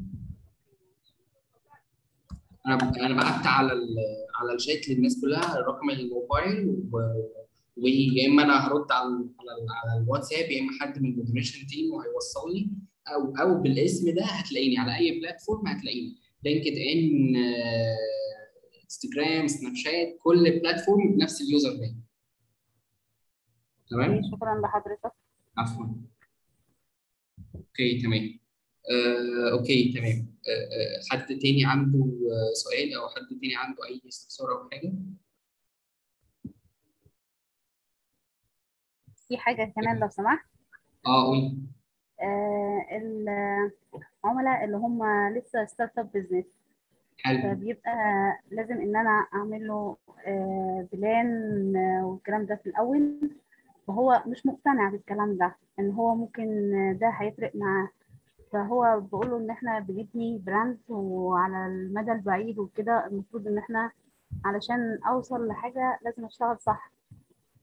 Speaker 2: انا انا بعت على ال- على الشات للناس كلها رقم الموبايل و- ويا اما انا هرد على على, على الواتساب يا اما حد من المودريشن تيم وهيوصل لي او او بالاسم ده هتلاقيني على اي بلاتفورم هتلاقيني لينكد ان آه، انستجرام سناب شات كل بلاتفورم بنفس اليوزر نيم تمام
Speaker 6: شكرا لحضرتك
Speaker 2: عفوا اوكي تمام آه، اوكي تمام آه، آه، حد تاني عنده آه، سؤال او حد تاني عنده اي استفسار او حاجه
Speaker 6: في حاجة كمان لو سمحت
Speaker 2: اه قولي
Speaker 6: آه، العملاء اللي هم لسه ستارت اب بزنس
Speaker 2: حلو
Speaker 6: فبيبقى لازم ان انا اعمل له آه، بلان آه، والكلام ده في الاول وهو مش مقتنع بالكلام ده ان هو ممكن ده هيفرق معاه فهو بقول له ان احنا بنبني براند وعلى المدى البعيد وكده المفروض ان احنا علشان اوصل لحاجة لازم اشتغل صح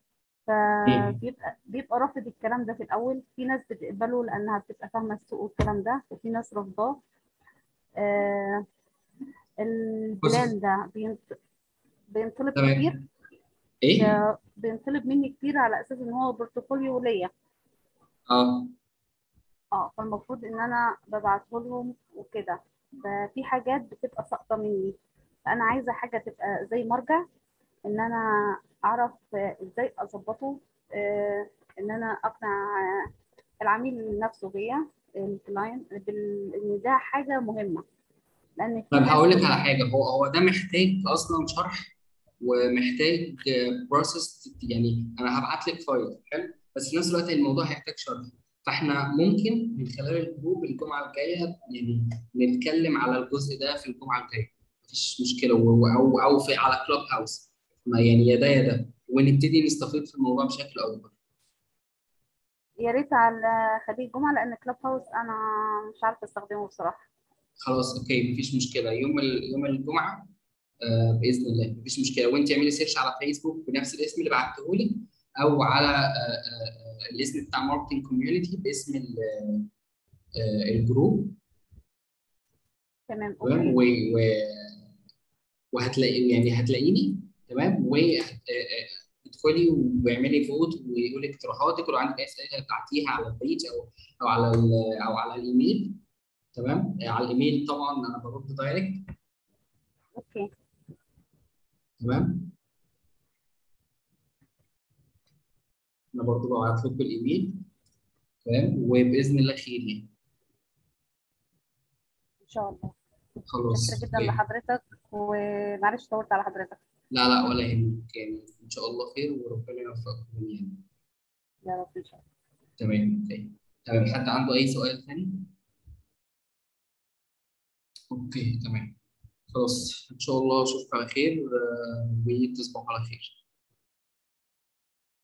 Speaker 6: فبيبقى بيبقى رافض الكلام ده في الأول في ناس بتقبله لأنها بتبقى فاهمة السوق والكلام ده وفي ناس رافضاه آه، البلان ده بينط- بينطلب
Speaker 2: تمام.
Speaker 6: كتير
Speaker 2: ايه؟
Speaker 6: آه، بينطلب مني كتير على أساس إن هو بورتفوليو ليا
Speaker 2: اه
Speaker 6: اه فالمفروض ان انا ببعته لهم وكده ففي حاجات بتبقى ساقطه مني فانا عايزه حاجه تبقى زي مرجع ان انا اعرف آه، ازاي اظبطه آه، ان انا اقنع آه، العميل نفسه بيا الكلاينت بال- ان ده حاجه مهمه لان في
Speaker 2: طيب
Speaker 6: ناس
Speaker 2: هقول لك
Speaker 6: بت-
Speaker 2: على حاجه هو هو ده محتاج اصلا شرح ومحتاج بروسيس يعني انا هبعت لك فايل حلو بس في نفس الوقت الموضوع هيحتاج شرح فاحنا ممكن من خلال الجروب الجمعه الجايه يعني نتكلم على الجزء ده في الجمعه الجايه مفيش مشكله و- او او في على كلوب هاوس ما يعني يا ده يا ده ونبتدي نستفيد في الموضوع بشكل اكبر
Speaker 6: يا ريت على خليج الجمعه لان كلاب هاوس انا مش عارفه استخدمه بصراحه
Speaker 2: خلاص اوكي مفيش مشكله يوم ال- يوم الجمعه آه باذن الله مفيش مشكله وانت اعملي سيرش على فيسبوك بنفس الاسم اللي بعته لك او على آه آه آه، الاسم بتاع ماركتنج كوميونتي باسم ال- آه الجروب
Speaker 6: تمام
Speaker 2: تمام
Speaker 6: اوكي
Speaker 2: و و- وهتلاقي يعني هتلاقيني تمام وادخلي واعملي فوت وقولي اقتراحاتك ولو عندك اي اسئله ابعتيها على البيج او او على ال- او على الايميل تمام آه، على الايميل طبعا انا برد دايركت
Speaker 6: اوكي
Speaker 2: تمام انا برضه ببعت لكم الايميل تمام وباذن الله خير يعني
Speaker 6: ان شاء الله
Speaker 2: خلاص
Speaker 6: شكرا جدا
Speaker 2: أوكي.
Speaker 6: لحضرتك ومعلش طولت على حضرتك
Speaker 2: لا لا ولا يهمك يعني ان شاء الله خير وربنا يوفقكم يعني
Speaker 6: يا رب ان شاء الله
Speaker 2: تمام اوكي تمام حد عنده اي سؤال ثاني اوكي تمام خلاص ان شاء الله اشوفك على خير آه، وتصبحوا على خير